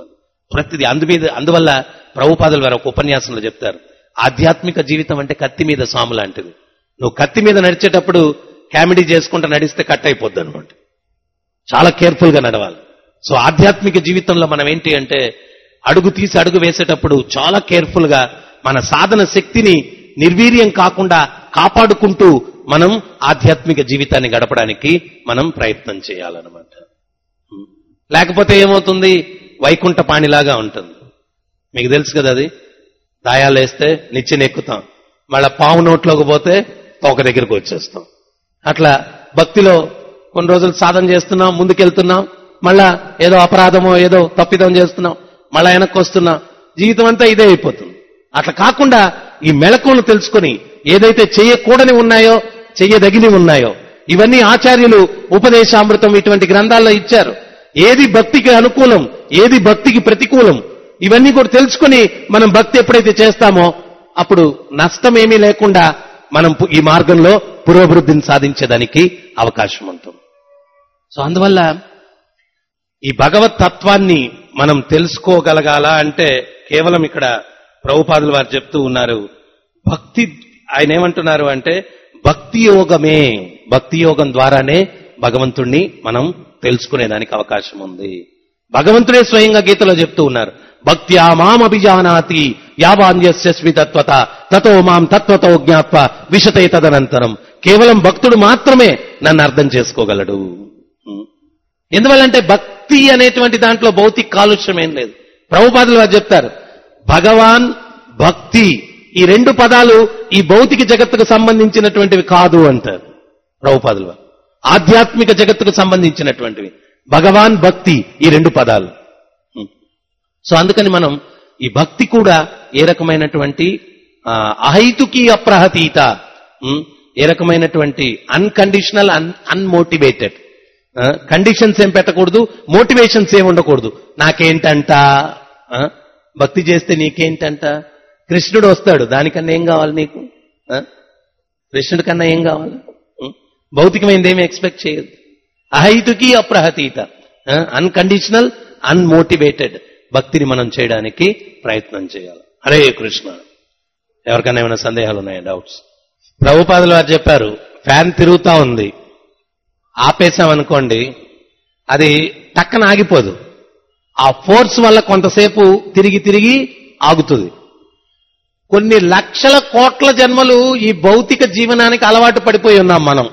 ప్రతిదీ అందు మీద అందువల్ల ప్రభుపాదుల వారు ఒక ఉపన్యాసంలో చెప్తారు ఆధ్యాత్మిక జీవితం అంటే కత్తి మీద సాము లాంటిది నువ్వు కత్తి మీద నడిచేటప్పుడు కామెడీ చేసుకుంటూ నడిస్తే కట్ అయిపోద్ది అనమాట చాలా కేర్ఫుల్ గా నడవాలి సో ఆధ్యాత్మిక జీవితంలో మనం ఏంటి అంటే అడుగు తీసి అడుగు వేసేటప్పుడు చాలా కేర్ఫుల్ గా మన సాధన శక్తిని నిర్వీర్యం కాకుండా కాపాడుకుంటూ మనం ఆధ్యాత్మిక జీవితాన్ని గడపడానికి మనం ప్రయత్నం చేయాలన్నమాట లేకపోతే ఏమవుతుంది వైకుంఠ పాణిలాగా ఉంటుంది మీకు తెలుసు కదా అది దాయాలు వేస్తే నిచ్చెన ఎక్కుతాం మళ్ళా పావు నోట్లోకి పోతే తోక దగ్గరికి వచ్చేస్తాం అట్లా భక్తిలో కొన్ని రోజులు సాధన చేస్తున్నాం ముందుకెళ్తున్నాం మళ్ళా ఏదో అపరాధమో ఏదో తప్పిదం చేస్తున్నాం మళ్ళా వెనక్కి వస్తున్నాం జీవితం అంతా ఇదే అయిపోతుంది అట్లా కాకుండా ఈ మెళకువను తెలుసుకొని ఏదైతే చెయ్యకూడని ఉన్నాయో చెయ్యదగినవి ఉన్నాయో ఇవన్నీ ఆచార్యులు ఉపదేశామృతం ఇటువంటి గ్రంథాల్లో ఇచ్చారు ఏది భక్తికి అనుకూలం ఏది భక్తికి ప్రతికూలం ఇవన్నీ కూడా తెలుసుకొని మనం భక్తి ఎప్పుడైతే చేస్తామో అప్పుడు నష్టమేమీ లేకుండా మనం పు- ఈ మార్గంలో పురోభివృద్ధిని సాధించేదానికి అవకాశం ఉంటుంది సో అందువల్ల ఈ భగవత్ తత్వాన్ని మనం తెలుసుకోగలగాల అంటే కేవలం ఇక్కడ ప్రభుపాదులు వారు చెప్తూ ఉన్నారు భక్తి ఆయన ఏమంటున్నారు అంటే భక్తి యోగమే భక్తి యోగం ద్వారానే భగవంతుణ్ణి మనం తెలుసుకునేదానికి అవకాశం ఉంది భగవంతుడే స్వయంగా గీతలో చెప్తూ ఉన్నారు భక్త్యా మాం అభిజానాతి యావాన్యస్వి తత్వత తతో మాం తత్వతో జ్ఞాత్వ విశతే తదనంతరం కేవలం భక్తుడు మాత్రమే నన్ను అర్థం చేసుకోగలడు ఉం. ఎందువల్లంటే భక్తి అనేటువంటి దాంట్లో భౌతిక కాలుష్యం ఏం లేదు ప్రభుపాదులు వారు చెప్తారు భగవాన్ భక్తి ఈ రెండు పదాలు ఈ భౌతిక జగత్తుకు సంబంధించినటువంటివి కాదు అంటారు ప్రభుపాదులు వారు ఆధ్యాత్మిక జగత్తుకు సంబంధించినటువంటివి భగవాన్ భక్తి ఈ రెండు పదాలు ఉం. సో అందుకని మనం ఈ భక్తి కూడా ఏ రకమైనటువంటి ఆ, అహైతుకి అప్రహతీత ఉం? ఏ రకమైనటువంటి అన్కండిషనల్ అన్ అన్మోటివేటెడ్ కండిషన్స్ ఏం పెట్టకూడదు మోటివేషన్స్ ఏం ఉండకూడదు నాకేంటంట ఆ? భక్తి చేస్తే నీకేంటంట కృష్ణుడు వస్తాడు దానికన్నా ఏం కావాలి నీకు ఆ? కృష్ణుడి కన్నా ఏం కావాలి ఉం? భౌతికమైనది ఏమి ఎక్స్పెక్ట్ చేయదు అహైతుకి అప్రహతీత అన్కండిషనల్ అన్మోటివేటెడ్ భక్తిని మనం చేయడానికి ప్రయత్నం చేయాలి హరే కృష్ణ ఎవరికైనా ఏమైనా సందేహాలు ఉన్నాయా డౌట్స్ ప్రభుపాదులు వారు చెప్పారు ఫ్యాన్ తిరుగుతా ఉంది ఆపేసామనుకోండి అది టక్కన ఆగిపోదు ఆ ఫోర్స్ వల్ల కొంతసేపు తిరిగి తిరిగి ఆగుతుంది కొన్ని లక్షల కోట్ల జన్మలు ఈ భౌతిక జీవనానికి అలవాటు పడిపోయి ఉన్నాం మనం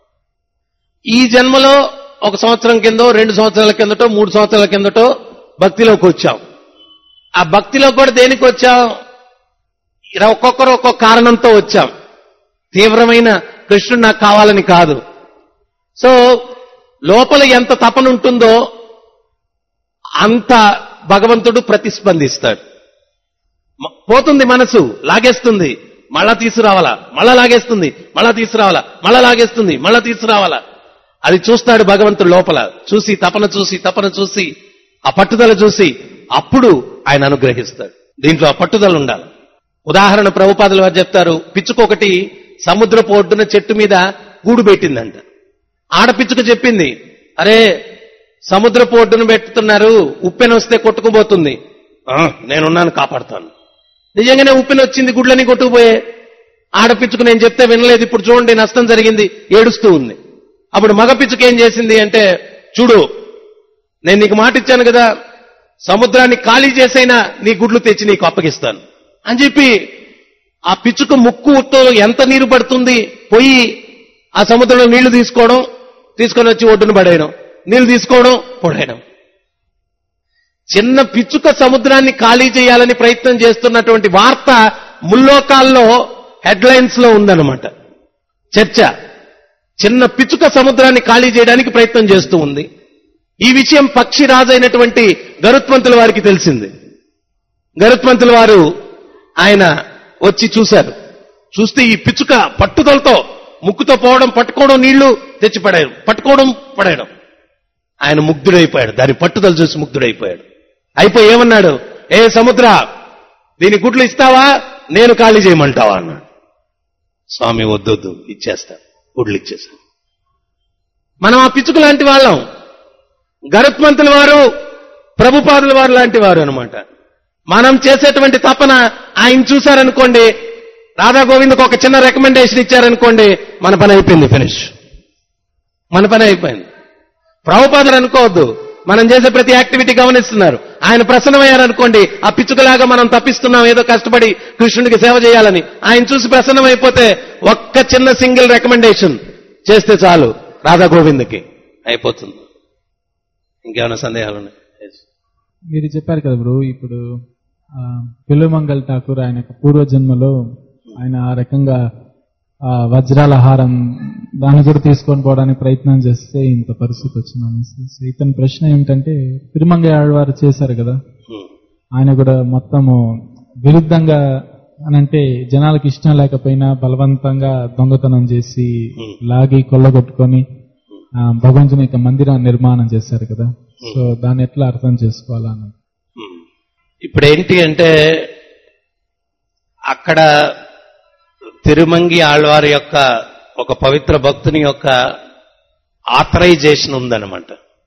ఈ జన్మలో ఒక సంవత్సరం కిందో రెండు సంవత్సరాల కిందటో మూడు సంవత్సరాల కిందటో భక్తిలోకి వచ్చాం ఆ భక్తిలో కూడా దేనికి వచ్చాం ఇలా ఒక్కొక్కరు ఒక్కొక్క కారణంతో వచ్చాం తీవ్రమైన కృష్ణుడు నాకు కావాలని కాదు సో లోపల ఎంత తపన ఉంటుందో అంత భగవంతుడు ప్రతిస్పందిస్తాడు మ- పోతుంది మనసు లాగేస్తుంది మళ్ళా తీసుకురావాలా మళ్ళా లాగేస్తుంది మళ్ళా తీసుకురావాలా మళ్ళా లాగేస్తుంది మళ్ళా తీసుకురావాలా అది చూస్తాడు భగవంతుడు లోపల చూసి తపన చూసి తపన చూసి ఆ పట్టుదల చూసి అప్పుడు ఆయన అనుగ్రహిస్తాడు దీంట్లో ఆ పట్టుదల ఉండాలి ఉదాహరణ ప్రభుపాదులు వారు చెప్తారు పిచ్చుకొకటి సముద్రపు ఒడ్డున చెట్టు మీద గూడు పెట్టిందంట ఆడపిచ్చుక చెప్పింది అరే సముద్రపు ఒడ్డున పెట్టుతున్నారు ఉప్పెన వస్తే కొట్టుకుపోతుంది "ఆ, నేనున్నాను కాపాడుతాను నిజంగానే ఉప్పెన వచ్చింది గుడ్లని కొట్టుకుపోయే ఆడపిచ్చుకు నేను చెప్తే వినలేదు ఇప్పుడు చూడండి నష్టం జరిగింది ఏడుస్తూ ఉంది అప్పుడు మగ పిచ్చుక ఏం చేసింది అంటే చూడు నేను నీకు మాట ఇచ్చాను కదా సముద్రాన్ని ఖాళీ చేసైనా నీ గుడ్లు తెచ్చి నీకు అప్పగిస్తాను అని చెప్పి ఆ పిచ్చుక ముక్కుతో ఎంత నీరు పడుతుంది పోయి ఆ సముద్రంలో నీళ్లు తీసుకోవడం తీసుకొని వచ్చి ఒడ్డున పడేయడం నీళ్లు తీసుకోవడం పడేయడం చిన్న పిచ్చుక సముద్రాన్ని ఖాళీ చేయాలని ప్రయత్నం చేస్తున్నటువంటి వార్త ముల్లోకాల్లో హెడ్లైన్స్ లో ఉందన్నమాట చర్చ చిన్న పిచ్చుక సముద్రాన్ని ఖాళీ చేయడానికి ప్రయత్నం చేస్తూ ఉంది ఈ విషయం పక్షిరాజు అయినటువంటి గరుత్మంతుల వారికి తెలిసింది గరుత్మంతుల వారు ఆయన వచ్చి చూశారు చూస్తే ఈ పిచ్చుక పట్టుదలతో ముక్కుతో పోవడం పట్టుకోవడం నీళ్లు తెచ్చి పడేయడం పట్టుకోవడం పడేయడం ఆయన ముగ్ధుడైపోయాడు దాని పట్టుదల చూసి ముగ్ధుడైపోయాడు అయిపోయి ఏమన్నాడు ఏ సముద్ర దీని గుడ్లు ఇస్తావా నేను ఖాళీ చేయమంటావా అన్నాడు స్వామి వద్దొద్దు ఇచ్చేస్తా గుడ్లు ఇచ్చేస్తా మనం ఆ పిచ్చుక లాంటి వాళ్ళం గరుత్మంతుల వారు ప్రభుపాదుల వారు లాంటి వారు అనమాట మనం చేసేటువంటి తపన ఆయన చూశారనుకోండి రాధా గోవిందకు ఒక చిన్న రికమెండేషన్ ఇచ్చారనుకోండి మన పని అయిపోయింది ఫినిష్ మన పని అయిపోయింది ప్రభుపాదులు అనుకోవద్దు మనం చేసే ప్రతి యాక్టివిటీ గమనిస్తున్నారు ఆయన ప్రసన్నమయ్యారనుకోండి ఆ పిచ్చుకలాగా మనం తప్పిస్తున్నాం ఏదో కష్టపడి కృష్ణుడికి సేవ చేయాలని ఆయన చూసి ప్రసన్నమైపోతే ఒక్క చిన్న సింగిల్ రికమెండేషన్ చేస్తే చాలు రాధా గోవిందకి అయిపోతుంది ఇంకేమైనా సందేహాలు ఉన్నాయి Yes. మీరు చెప్పారు కదా బ్రో ఇప్పుడు ఆ, పిల్లమంగల్ ఠాకూర్ ఆయన యొక్క పూర్వజన్మలో ఆయన ఆ రకంగా ఆ వజ్రాల హారం దాన్ని కూడా తీసుకొని పోవడానికి ప్రయత్నం చేస్తే ఇంత పరిస్థితి వచ్చింది అనేసి సో ఇతని ప్రశ్న ఏమిటంటే తిరుమంగ ఆడవారు చేశారు కదా Hmm. ఆయన కూడా మొత్తము విరుద్ధంగా అనంటే జనాలకు ఇష్టం లేకపోయినా బలవంతంగా దొంగతనం చేసి Hmm. లాగి కొల్లగొట్టుకొని ఆ, భగవంతుని యొక్క మందిరం నిర్మాణం చేశారు కదా సో దాన్ని ఎట్లా అర్థం చేసుకోవాలని Hmm. ఇప్పుడు ఏంటి అంటే అక్కడ తిరుమంగి ఆళ్వారి యొక్క ఒక పవిత్ర భక్తుని యొక్క ఆథరైజేషన్ ఉందన్నమాట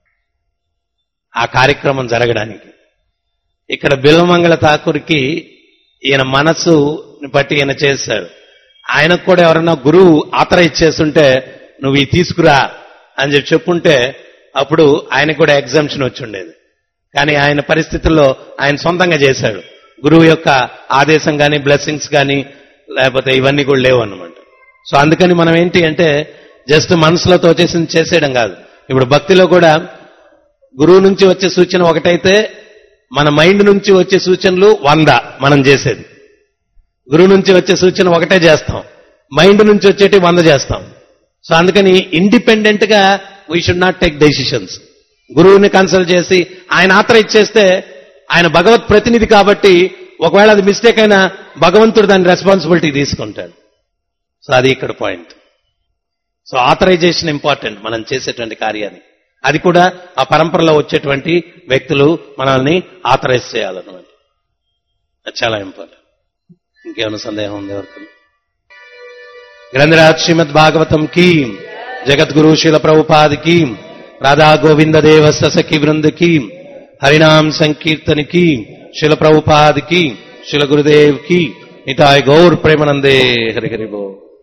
ఆ కార్యక్రమం జరగడానికి ఇక్కడ బిల్వమంగళ ఠాకూర్కి ఈయన మనసు బట్టి ఈయన చేశాడు ఆయనకు కూడా ఎవరన్నా గురువు ఆథరైజ్ చేస్తుంటే నువ్వు ఈ తీసుకురా అని చెప్పి చెప్పుంటే అప్పుడు ఆయనకు కూడా ఎగ్జామ్షన్ వచ్చి ఉండేది కానీ ఆయన పరిస్థితుల్లో ఆయన సొంతంగా చేశాడు గురువు యొక్క ఆదేశం కానీ బ్లెస్సింగ్స్ కానీ లేకపోతే ఇవన్నీ కూడా లేవు అన్నమాట సో అందుకని మనం ఏంటి అంటే జస్ట్ మనసులో తోచేసింది చేసేయడం కాదు ఇప్పుడు భక్తిలో కూడా గురువు నుంచి వచ్చే సూచన ఒకటైతే మన మైండ్ నుంచి వచ్చే సూచనలు వంద మనం చేసేది గురువు నుంచి వచ్చే సూచన ఒకటే చేస్తాం మైండ్ నుంచి వచ్చేటి వంద చేస్తాం సో అందుకని ఇండిపెండెంట్ గా we should not take decisions గురువుని కన్సల్ట్ చేసి ఆయన ఆథరైజ్ చేస్తే ఆయన భగవత్ ప్రతినిధి కాబట్టి ఒకవేళ అది మిస్టేక్ అయినా భగవంతుడు దాని రెస్పాన్సిబిలిటీ తీసుకుంటాడు సో అది ఇక్కడ పాయింట్ సో ఆథరైజేషన్ ఇంపార్టెంట్ మనం చేసేటువంటి కార్యాన్ని అది కూడా ఆ పరంపరలో వచ్చేటువంటి వ్యక్తులు మనల్ని ఆథరైజ్ చేయాలన్నమాట అది చాలా ఇంపార్టెంట్ ఇంకేమైనా సందేహం ఉంది ఎవరికి గ్రంథరాజ్ శ్రీమద్ భాగవతం की జగద్గురు శీల ప్రభుపాద్ की राधा गोविंद देव सखी वृंद की हरिनाम संकीर्तन की शिल प्रभुपाद की शिल गुरुदेव की निताय गौर प्रेमानंदे हरि हरि बोल